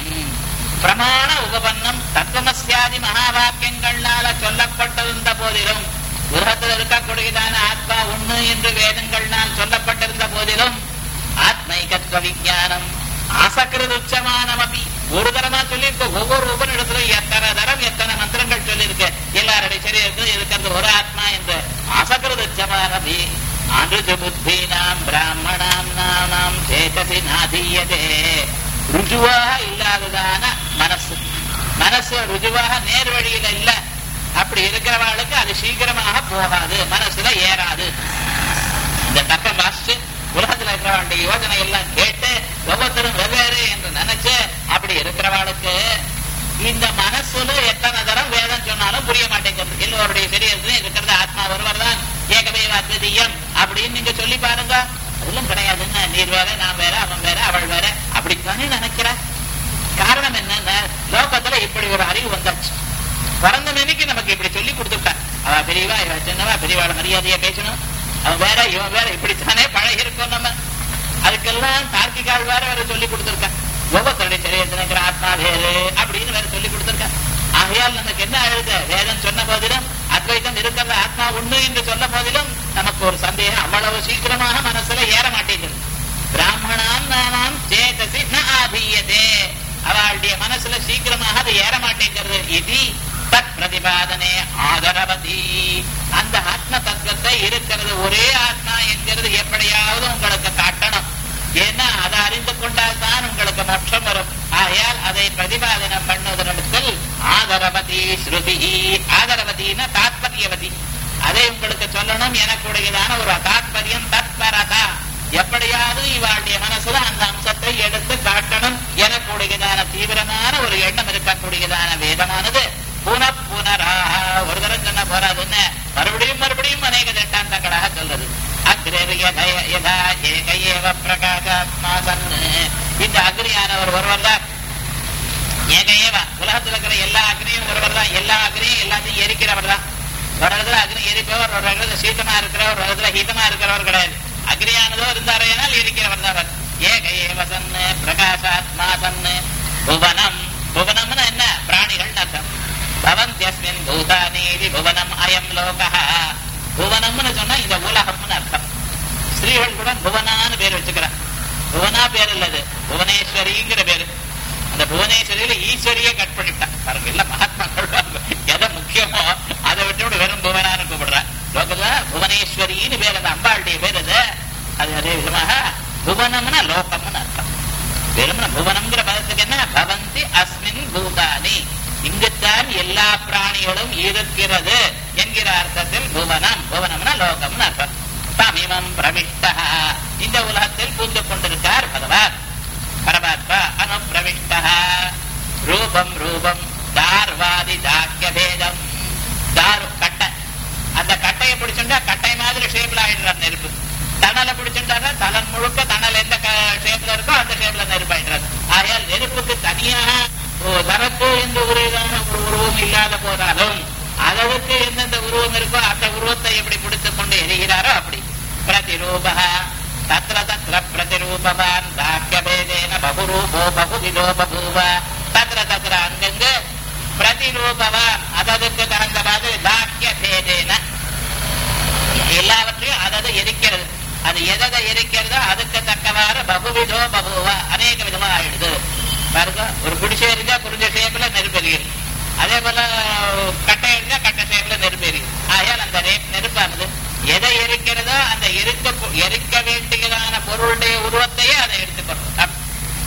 பிரமாண உபபன்னம் தத்துவமசியாதி மகாவாக்கியங்களால சொல்லப்பட்டிருந்த போதிலும் உலகத்தில் இருக்கக்கூடியதான ஆத்மா ஒண்ணு என்று வேதங்கள்னால் சொல்லப்பட்டிருந்த போதிலும் ஆத்மைகத்துவ விஞ்ஞானம் அசக்கிருத உச்சமானம் அப்படி ஒரு தரமா சொல்லியிருக்க ஒவ்வொரு உபனிடத்துல எத்தனை தரம் எத்தனை மந்திரங்கள் சொல்லியிருக்கு எல்லாருடைய சரீரத்தில் இருக்கிறது ஒரு ஆத்மா என்று அசக்கிருத உச்சமானபி அனுஜ புத்தீனாம் பிராமணாம் நானாம் சேதசி நாதீயதே ருஜுவாக இல்லாததான மனசு மனசு ருஜுவாக நேர் வழியில இல்ல அப்படி இருக்கிறவர்களுக்கு அது சீக்கிரமாக போகாது மனசுல ஏறாது இந்த தக்கம் வாசிச்சு உலகத்துல இருக்கிறவனுடைய யோஜனை எல்லாம் கேட்டு ஒவ்வொருத்தரும் வெவ்வேறு என்று நினைச்சு அப்படி இருக்கிறவளுக்கு இந்த மனசுல எத்தனை தரம் வேதம் சொன்னாலும் புரிய மாட்டேங்கிறது எல்லோருடைய சரீரத்திலும் இருக்கிறது ஆத்மா ஒருவர் தான் ஏகதேவ அத்விதீயம் அப்படின்னு நீங்க சொல்லி பாருங்க அதெல்லாம் கிடையாதுன்னு நீர் வேற நான் வேற அவன் வேற அவள் வேற அப்படித்தானே நினைக்கிற காரணம் என்னன்னா லோகத்துல இப்படி ஒரு அறிவு வந்தாச்சு பிறந்த நினைக்கு நமக்கு இப்படி சொல்லி கொடுத்துட்டான் அவ பெரியவா இவ சின்னவா பெரியவாட மரியாதையா பேசணும் அவன் வேற இவன் வேற இப்படித்தானே பழகி இருக்கோம் நம்ம அதுக்கெல்லாம் தார்க்கிகால் வேற வேற சொல்லி கொடுத்துருக்கான் ஒவ்வொருத்தருடைய சரீரத்தில் இருக்கிற ஆத்மா வேறு அப்படின்னு வேற சொல்லி கொடுத்துருக்கான் ஆகையால் நமக்கு என்ன அழுத வேதம் சொன்ன போதிலும் அத்வைதம் இருக்கிற ஆத்மா உண்டு என்று சொன்ன போதிலும் நமக்கு ஒரு சந்தேகம் அவ்வளவு சீக்கிரமாக மனசுல ஏற மாட்டேங்குது பிராமணாம் நானாம் சேதசி ந ஆதீயதே அவளுடைய மனசுல சீக்கிரமாக அது ஏற மாட்டேங்கிறது இது தத் பிரதிபாதனே ஆதரவதி அந்த ஆத்ம தத்துவத்தை இருக்கிறது ஒரே ஆத்மா என்கிறது எப்படியாவது உங்களுக்கு காட்டணும் ஏன்னா அதை அறிந்து கொண்டால் தான் உங்களுக்கு மோட்சம் வரும் ஆகையால் அதை பிரதிபாதனம் பண்ணுவதனிடத்தில் ஆதரவதி ஸ்ருதி ஆதரவதினா தாத்பரியவதி அதை உங்களுக்கு சொல்லணும் எனக்குடையதான ஒரு தாத்பரியம் தத்பரதா எப்படியாவது இவாளுடைய மனசுல அந்த அம்சத்தை எடுத்து காட்டணும் எனக்குடையதான தீவிரமான ஒரு எண்ணம் இருக்கக்கூடியதான வேதமானது புன புனராக ஒரு தரம் சொன்ன போறாதுன்னு மறுபடியும் மறுபடியும் அநேக திட்டாந்தங்களாக சொல்றது அக்ரேரு யத- யதா ஏக ஏவ பிரகாசாத்மா சன்னு இந்த அக்னியானவர் ஒருவர் தான் ஏக ஏவ உலகத்துல இருக்கிற எல்லா அக்னியும் ஒருவர் தான் எல்லா அக்னியும் எல்லாத்தையும் எரிக்கிறவர் தான் ஒரு இடத்துல அக்னி எரிப்பவர் ஒரு இடத்துல சீத்தமா இருக்கிறவர் ஒரு இடத்துல ஹீதமா இருக்கிறவர் கிடையாது அக்னியானதோ இருந்தாரையானால் எரிக்கிறவர் தான் அவர். ஏக ஏவ சன்னு பிரகாசாத்மா சன்னு புவனம் புவனம்னு என்ன பிராணிகள் அர்த்தம் பவந்தியஸ்மின் பூதானீதி புவனம் அயம் லோகா புவனம்னு சொன்னா இந்த உலகம்னு அர்த்தம் ஸ்ரீகள் கூட புவனான்னு பேர் வச்சுக்கிறான் புவனா பேர் இல்லது புவனேஸ்வரிங்கிற பேரு அந்த புவனேஸ்வரியில ஈஸ்வரியே கட் பண்ணிவிட்டான் பாருங்க இல்ல மகாத்மாக்கள் பாருங்க. எதை முக்கியமோ அதை விட்டு வெறும் புவனான்னு கூப்பிடுறான் லோகத்துல புவனேஸ்வரின்னு பேர் அந்த அம்பாளுடைய பேர் அது அது அதே விதமாக புவனம்னா லோகம்னு அர்த்தம் வெறுமன புவனம்ங்கிற பதத்துக்கு என்ன பவந்தி அஸ்மின் பூதானி இங்குத்தான் எல்லா பிராணிகளும் இருக்கிறது என்கிற அர்த்தத்தில் புவனம் புவனம்னா லோகம்னு அர்த்தம் தமிமம் பிரவிஷ்டா இந்த உலகத்தில் பூந்து கொண்டிருக்கார் பகவான் பரமாத்மா அனுப்பிரவிஷ்டா ரூபம் ரூபம் தார்வாதி தாக்கிய பேதம் தாரு கட்டை அந்த கட்டையை பிடிச்சுட்டா கட்டை மாதிரி ஷேப்ல ஆயிடுறார் நெருப்பு தணலை பிடிச்சுட்டாரா தலன் முழுக்க தணல் எந்த ஷேப்ல இருக்கோ அந்த ஷேப்ல நெருப்பு ஆயிடுறாரு ஆகையால் நெருப்புக்கு தனியாக ஓ, தனக்கு எந்த உருவான ஒரு உருவம் இல்லாத போதாலும் அளவுக்கு எந்தெந்த உருவம் இருக்கோ அந்த உருவத்தை எப்படி பிடித்துக் கொண்டு எரிகிறாரோ அப்படி பிரதிரூப தத்திர தத்திர பிரதிரூபவான் தாக்கிய பேதேன பகுரூபோ பகுவிதோ பபூவ தத்திர தத்திர அங்கங்கு பிரதிரூபவான் அததுக்கு தகுந்த மாதிரி தாக்கிய பேதேன எல்லாவற்றையும் அதது எரிக்கிறது அது எதை எரிக்கிறதோ அதுக்கு தக்கவாறு பகுவிதோ பகுவா அநேக விதமா ஆயிடுது பாருங்க ஒரு குடிசை இருந்தா குடிஞ்ச ஷேப்ல நெருப்பெறியும் அதே போல கட்டை இருந்தா கட்டை ஷேப்ல நெருப்பெறியும் ஆகையால் அந்த நெ- நெருப்பானது எதை எரிக்கிறதோ அந்த எரிக்க எரிக்க வேண்டியதான பொருளுடைய உருவத்தையே அதை எடுத்துக்கணும் அப்~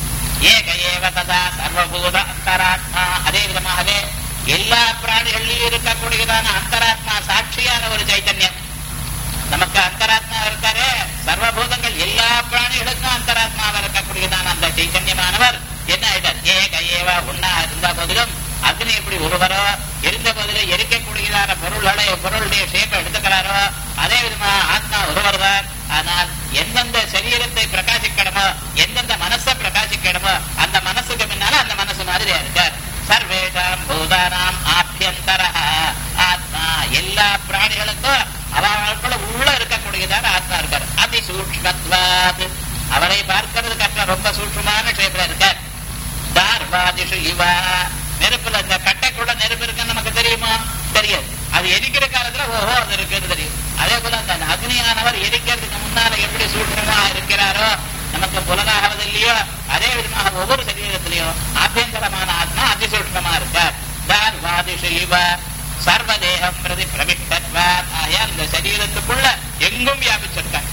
ஏக ஏவ ததா சர்வபூத அந்தராத்மா அதே விதமாகவே எல்லா பிராணிகளிலும் இருக்கக்கூடியதான அந்தராத்மா சாட்சியான ஒரு சைத்தன்யம் நமக்கு அந்தராத்மா இருக்காரு சர்வபூதங்கள் எல்லா பிராணிகளுக்கும் அந்தராத்மாவில் இருக்கக்கூடியதான அந்த சைத்தன்யமானவர் என்ன ஆயிட்டார் ஏக ஏவ ஒன்னா இருந்த போதிலும் அக்னி எப்படி ஒருவரோ இருந்த போதிலும் எரிக்கக்கூடியதான பொருள்களை பொருளுடைய ஷேப்பை எடுத்துக்கிறாரோ அதே விதமா ஆத்மா ஒருவர் தான் ஆனால் எந்தெந்த சரீரத்தை பிரகாசிக்கணுமோ எந்தெந்த மனசை பிரகாசிக்கணுமோ அந்த மனசுக்கு முன்னால அந்த மனசு மாதிரியா இருக்கார் சர்வேஷாம் பூதானாம் ஆபியந்தர ஆத்மா எல்லா பிராணிகளுக்கும் அவர்களுக்குள்ள உள்ள இருக்கக்கூடியதான ஆத்மா இருக்கார் அதி சூக்மத்வாத் அவரை பார்க்கிறது கஷ்டம் ரொம்ப சூக்ஷ்மமான ஷேப்ல இருக்கார் தார்வாதிஷு இவா நெருப்புல இந்த கட்டைக்குள்ள நெருப்பு இருக்குன்னு நமக்கு தெரியுமா தெரியாது அது எரிக்கிற காலத்துல ஓஹோ அது இருக்குன்னு தெரியும் அதே போல அந்த அக்னியானவர் எரிக்கிறதுக்கு முன்னால எப்படி சூட்சமா இருக்கிறாரோ நமக்கு புலனாகிறது இல்லையோ அதே விதமாக ஒவ்வொரு சரீரத்திலையும் ஆபியந்தரமான ஆத்மா அதிசூட்சமா இருக்கார் தார்வாதிஷு இவா சர்வதேகம் பிரதி பிரவிஷ்டத்வார் ஆகையால் இந்த சரீரத்துக்குள்ள எங்கும் வியாபிச்சிருக்கார்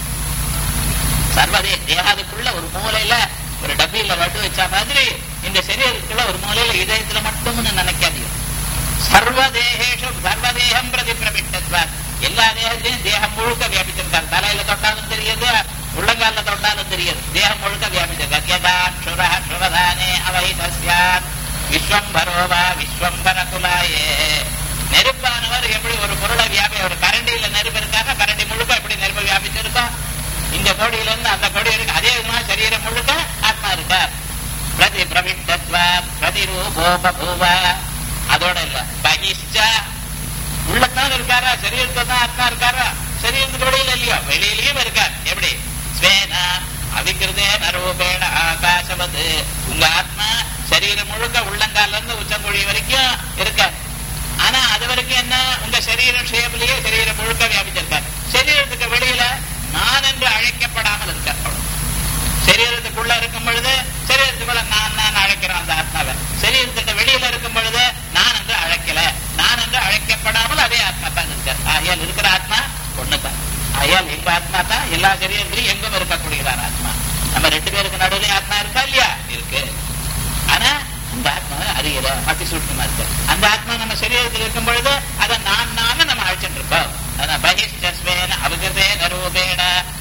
சர்வதே தேகாதுக்குள்ள ஒரு மூலையில ஒரு டப்பியில வட்டு வச்ச மாதிரி இந்த சரீரத்துக்குள்ள ஒரு மூலையில இதயத்துல மட்டும்னு நினைக்காதீங்க சர்வதேகேஷு சர்வதேகம் பிரதி பிரபிட்டத்வார் எல்லா தேகத்திலையும் தேகம் முழுக்க வியாபிச்சிருக்காரு தலையில தொட்டாலும் தெரியுது உள்ளங்கால தொட்டாலும் தெரியுது தேகம் முழுக்க வியாபிச்சிருக்கார் யதான் சுரா சுரதானே அவை தஸ்யாத் விஸ்வம்பரோவா விஸ்வம்பர குலாயே நெருப்பானவர் எப்படி ஒரு பொருளை வியாபி ஒரு கரண்டியில நெருப்பு இருக்காருன்னா கரண்டி முழுக்க எப்படி நெருப்பு வியாபிச்சிருக்கோம் இந்த கோடியில இருந்து அந்த கோடி இருக்கு அதே விதமா சரீரம் முழுக்க ஆத்மா இருக்கார் பிரதி பிரவிட்டத்வ பிரதிரூபோ பபூவ அதோட இல்ல பகிஷ்ட உள்ளத்தான் இருக்காரா சரீரத்தை தான் ஆத்மா இருக்காரா சரீரத்துக்கு வெளியில இல்லையோ வெளியிலயும் இருக்கார் எப்படி ஸ்வேனா அவிகிருதே நரூபேண ஆகாசவது உங்க ஆத்மா சரீரம் முழுக்க உள்ளங்கால இருந்து உச்சங்குழி வரைக்கும் இருக்கார் ஆனா அது வரைக்கும் என்ன உங்க சரீரம் ஷேப்லயே சரீரம் முழுக்க வியாபிச்சிருக்கார் சரீரத்துக்கு வெளியில நான் என்று அழைக்கப்படாமல் இருக்கார் அவ்வளவு. சரீரத்துக்குள்ள இருக்கும் பொழுது சரீரத்துக்குள்ள நான் நான் அழைக்கிறோம் அந்த ஆத்மாவை சரீரத்துக்கு வெளியில இருக்கும் பொழுது நான் என்று அழைக்கல நான் என்று அழைக்கப்படாமல் அதே ஆத்மா தான் இருக்கார் ஆகையால் இருக்கிற ஆத்மா ஒண்ணுதான் ஆகையால் எங்க ஆத்மா தான் எல்லா சரீரத்திலையும் எங்கும் இருக்கக்கூடியதான ஆத்மா நம்ம ரெண்டு பேருக்கு நடுவில் ஆத்மா இருக்கா இல்லையா இருக்கு ஆனா அந்த ஆத்மாவை அறியல அதி சூட்சமா இருக்கு அந்த ஆத்மா நம்ம சரீரத்தில் இருக்கும் பொழுது அதை நான் நாம நம்ம அழைச்சிட்டு இருக்கோம் அதான் பகிஷ்டஸ்வேன அவகதே நரூபேண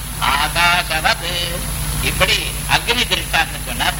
ஆகாசவது இப்படி அக்னி திருஷ்டாந்தம் சொன்னார்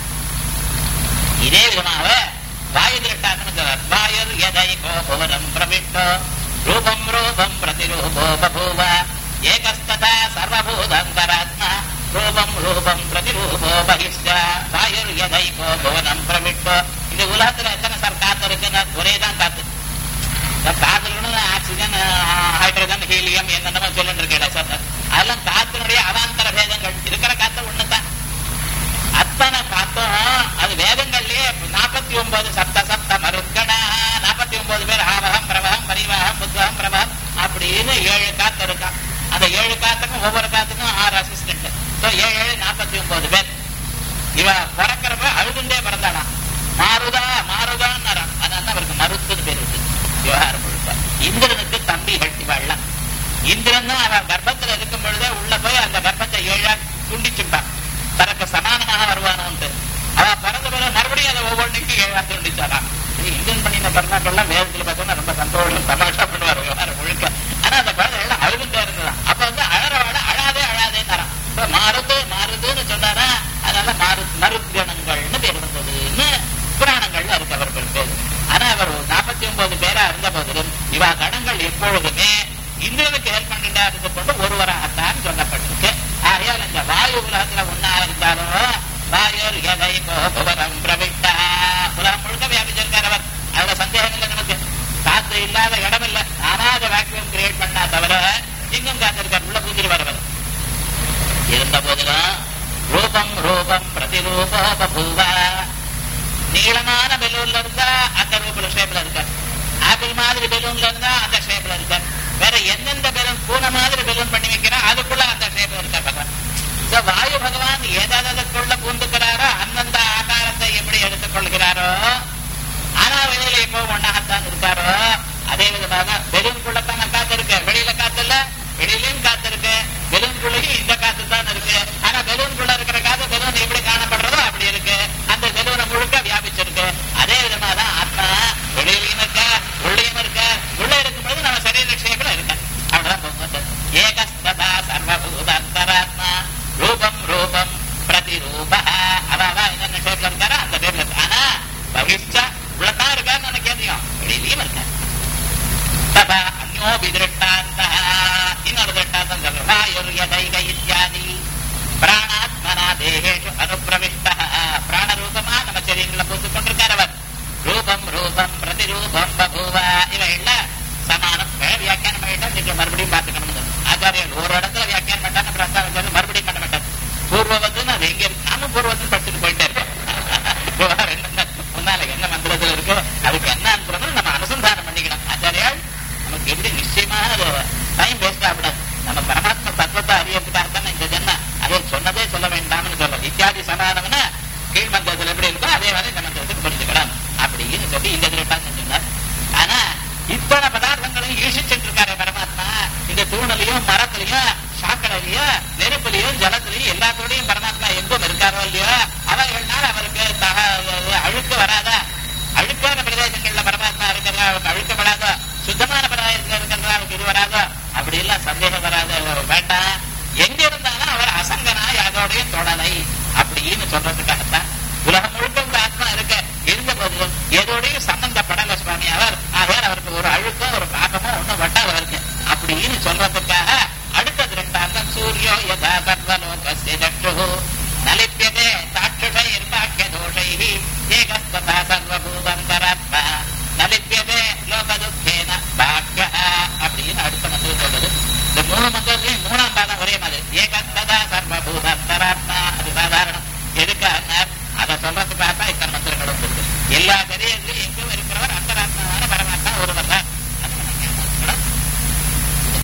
இதே விதமாக வாயு திருஷ்டாந்தம் சொன்னார் வாயுர் எதை கோபுரம் பிரவிஷ்டோ ரூபம் ரூபம் பிரதிரூபோ பபூவ ஏகஸ்ததா சர்வபூதந்தராத்மா ரூபம் ரூபம் பிரதிரூபோ பகிஷ்ட வாயுர் எதை கோபுரம் பிரவிஷ்டோ இந்த உலகத்துல எத்தனை சார் காத்து இருக்குன்னா ஒரே தான் காத்து இந்த காத்துல ஆக்சிஜன் ஹைட்ரஜன் ஹீலியம் என்னென்னமோ சொல்லிட்டு இருக்கேன் சார் அதெல்லாம் காத்தினுடைய அவாந்தர பேதங்கள் இருக்கிற காத்து ஒண்ணுதான் அத்தனை காத்தும் அது வேதங்கள்லயே நாற்பத்தி ஒன்பது சப்த சப்த மருத்கடா நாற்பத்தி ஒன்பது பேர் ஆவகம் பிரவகம் பரிவாகம் புத்வகம் பிரவகம் அப்படின்னு ஏழு காத்து இருக்கான் அந்த ஏழு காத்துக்கும் ஒவ்வொரு காத்துக்கும் ஆறு அசிஸ்டன்ட் ஸோ ஏழு ஏழு நாற்பத்தி ஒன்பது பேர் இவ பிறக்கிறப்ப அழுதுண்டே பிறந்தாளாம் மாறுதா மாறுதான்னு அதனால அவருக்கு மருத்துன்னு பேர் இருக்கு விவகாரம் முழுக்க இந்திரனுக்கு தம்பிகள் இவள்லாம் இந்திரன் தான் அவன் கர்ப்பத்துல இருக்கும் பொழுதே உள்ள போய் அந்த கர்ப்பத்தை ஏழா துண்டிச்சுட்டான் தனக்கு சமானமாக வருவானு அவ பிறந்த பிறகு மறுபடியும் அதை ஒவ்வொன்றுக்கும் ஏழா துண்டிச்சாராம் இது இந்திரன் பண்ணின கர்மாக்கள்லாம் வேதத்துல பார்த்தோம்னா ரொம்ப சந்தோஷம் தமாஷா பண்ணுவார் விவகாரம் முழுக்க ஆனா அந்த குழந்தை எல்லாம் அழுதுட்டே இருந்ததான் அப்ப வந்து அழறவாட அழாதே அழாதே தரான் இப்ப மாறுது மாறுதுன்னு சொன்னாரா அதனால மாறு மறுகணங்கள்னு பேர் வந்ததுன்னு புராணங்கள்ல இருக்கு அவர்கள் பேர் ஆனா அவர் நாற்பத்தி ஒன்பது பேரா இருந்த போதிலும் இவா கணங்கள் எப்பொழுதுமே இந்திரனுக்கு ஹெல்ப் பண்ணிட்டா இருந்து கொண்டு ஒருவராகத்தான் சொல்லப்பட்டிருக்கு ஆகையால் இந்த வாயு உலகத்துல ஒன்னா இருந்தாலும் வாயுர் எதை கோபுரம் பிரவிட்டா உலகம் முழுக்க வியாபிச்சிருக்கார் அவர் அதுல சந்தேகம் இல்லை நமக்கு காத்து இல்லாத இடம் இல்ல நானா அதை வேக்யூம் கிரியேட் பண்ணா தவிர இங்கும் காத்திருக்கார் உள்ள பூஜில் வரவர் இருந்த போதிலும் ரூபம் ரூபம் பிரதிரூபோ பபூவ நீளமான பெலூன்ல இருந்தா அந்த ரூபல ஷேப்ல இருக்க ஆப்பிள் மாதிரி பெலூன்ல இருந்தா அந்த ஷேப்ல இருக்க வேற எந்தெந்த பெலூன் பூனை மாதிரி பெலூன் பண்ணி வைக்கிறா அதுக்குள்ள அந்த ஷேப்ல இருக்க பகவான் So, வாயு பகவான் ஏதாவதுக்குள்ள பூந்துக்கிறாரோ அந்தந்த ஆகாரத்தை எப்படி எடுத்துக் கொள்கிறாரோ ஆனா வெளியில எப்போ ஒன்னாகத்தான் இருக்காரோ அதே விதமாக பெலூனுக்குள்ளத்தான காத்து இருக்கு வெளியில காத்து இல்ல வெளியிலயும் காத்து இருக்கு பெலூனுக்குள்ளேயும் இந்த காத்து தான் இருக்கு ஆனா பெலூனுக்குள்ள இருக்கிற காத்து பெலூன் எப்படி காணப்படுறதோ அப்படி இருக்கு அந்த பெலூனை முழுக்க வியாபிச்சிருக்கு அதே விதமா தான் ஆத்மா வெளியிலையும் இருக்க உள்ளேயும் இருக்க உள்ள இருக்கும்போது நம்ம சரீர க்ஷேபம் இருக்க அவ்வளவுதான் போகுது ஏகஸ்ததா சர்வபூதாந்தராத்மா ரூபம் ரூபம் பிரதிரூப அதான் என்னென்ன ஷேப்ல இருக்காரோ அந்த ஷேப்ல இருக்கு ஆனா பகிஷ்ட உள்ளதான் இருக்காருன்னு எனக்கு தெரியும் வெளியிலயும் இருக்காரு ததா அந்யோபி திருஷ்டாந்த இன்னொரு திருஷ்டாந்தம் சொல்ற வாயுர்யதைக இத்தியாதி பிராணாத்மனா தேகேஷு அனுப்பிரவிஷ்ட பிராணரூபமா நம்ம சரீரங்களை பூத்து கொண்டிருக்கார் அவர் ரூபம் ரூபம் பிரதிரூபம் பபூவ இவைகள்ல சமானம் வியாக்கியானம் பண்ணிட்டா நீங்க மறுபடியும் பார்த்துக்கணும் ஆச்சாரியர் ஒரு இடத்துல வியாக்கியானம் பண்ணா பிரஸ்தாவம் மறுபடியும் பண்ண மாட்டார் பூர்வவத்துன்னு அது எங்க இருக்கு நானும் பூர்வத்துன்னு படிச்சுட்டு போயிட்டே இருக்கேன் விவகாரம் என்னென்ன முன்னால என்ன மந்திரத்துல இருக்கு அதுக்கு என்ன அனுப்புறோம் நம்ம அனுசந்தானம் பண்ணிக்கணும் ஆச்சாரியால் நமக்கு எப்படி நிச்சயமா டைம் வேஸ்ட் ஆகக்கூடாது நம்ம பரமாத்ம தத்துவத்தை அறியறதுக்காக தானே இந்த ஜென்ம அதை சொன்னதே சொல்ல வேண்டாம்னு சொல்றோம் இத்தியாதி சமானம்னா கீழ் மந்திரத்தில் எப்படி இருக்கோ அதே மாதிரி இந்த மந்திரத்துக்கு புரிஞ்சுக்கலாம் அப்படின்னு சொல்லி இந்த திருட்டாங்க சொன்னார் ஆனா இத்தனை பதார்த்தங்களையும் ஈசிச்சுட்டு இருக்காரு பரமாத்மா இந்த தூணலையும் மரத்திலையும் சாக்கடையிலையும் நெருப்புலையும் ஜலத்திலையும் எல்லாத்தோடையும் பரமாத்மா எங்கும் இருக்காரோ இல்லையோ அவைகள்னால அவருக்கு தக- அழுக்கு வராதா அழுக்கான பிரதேசங்கள்ல பரமாத்மா இருக்கிறதா அவருக்கு அழுக்கப்படாதோ சுத்தமான பிரதேசங்கள் இருக்கிறதா அவருக்கு இது வராதோ அப்படி எல்லாம் சந்தேகம் வராது வேண்டாம் எங்க இருந்தாலும் அவர் அசங்கனாய் அதோடைய தொடலை அப்படின்னு சொல்றதுக்காகத்தான் உலகம் முழுக்க உங்க ஆத்மா இருக்க இருந்த போதிலும் எதோடையும் சம்பந்தப்படல சுவாமி அவர் ஆகையால் அவருக்கு ஒரு அழுக்கம் ஒரு பாகமோ ஒண்ணும் வட்டாத இருக்கு அப்படின்னு சொல்றதுக்காக அடுத்த திருஷ்டாந்தம் சூரியோ யதா சர்வலோகஸ்ய சக்ஷுः நலிப்பியதே சாட்சுஷை நிர்பாக்கிய தோஷைः ஏகஸ்வதா சர்வபூதந்தராத்மா நலிப்பியதே லோகதுக்கேன பாக்கியः அப்படின்னு அடுத்த மந்திரம் சொல்றது இந்த மூணு மந்திரத்திலையும் மூணாம் பாதம் ஒரே மாதிரி ஏகஸ்வதா சர்வபூதந்தராத்மா அது சாதாரணம் எதுக்காக அதை சொல்றதுக்காக தான் இத்தனை மந்திரங்கள் வந்திருக்கு எல்லா சரீர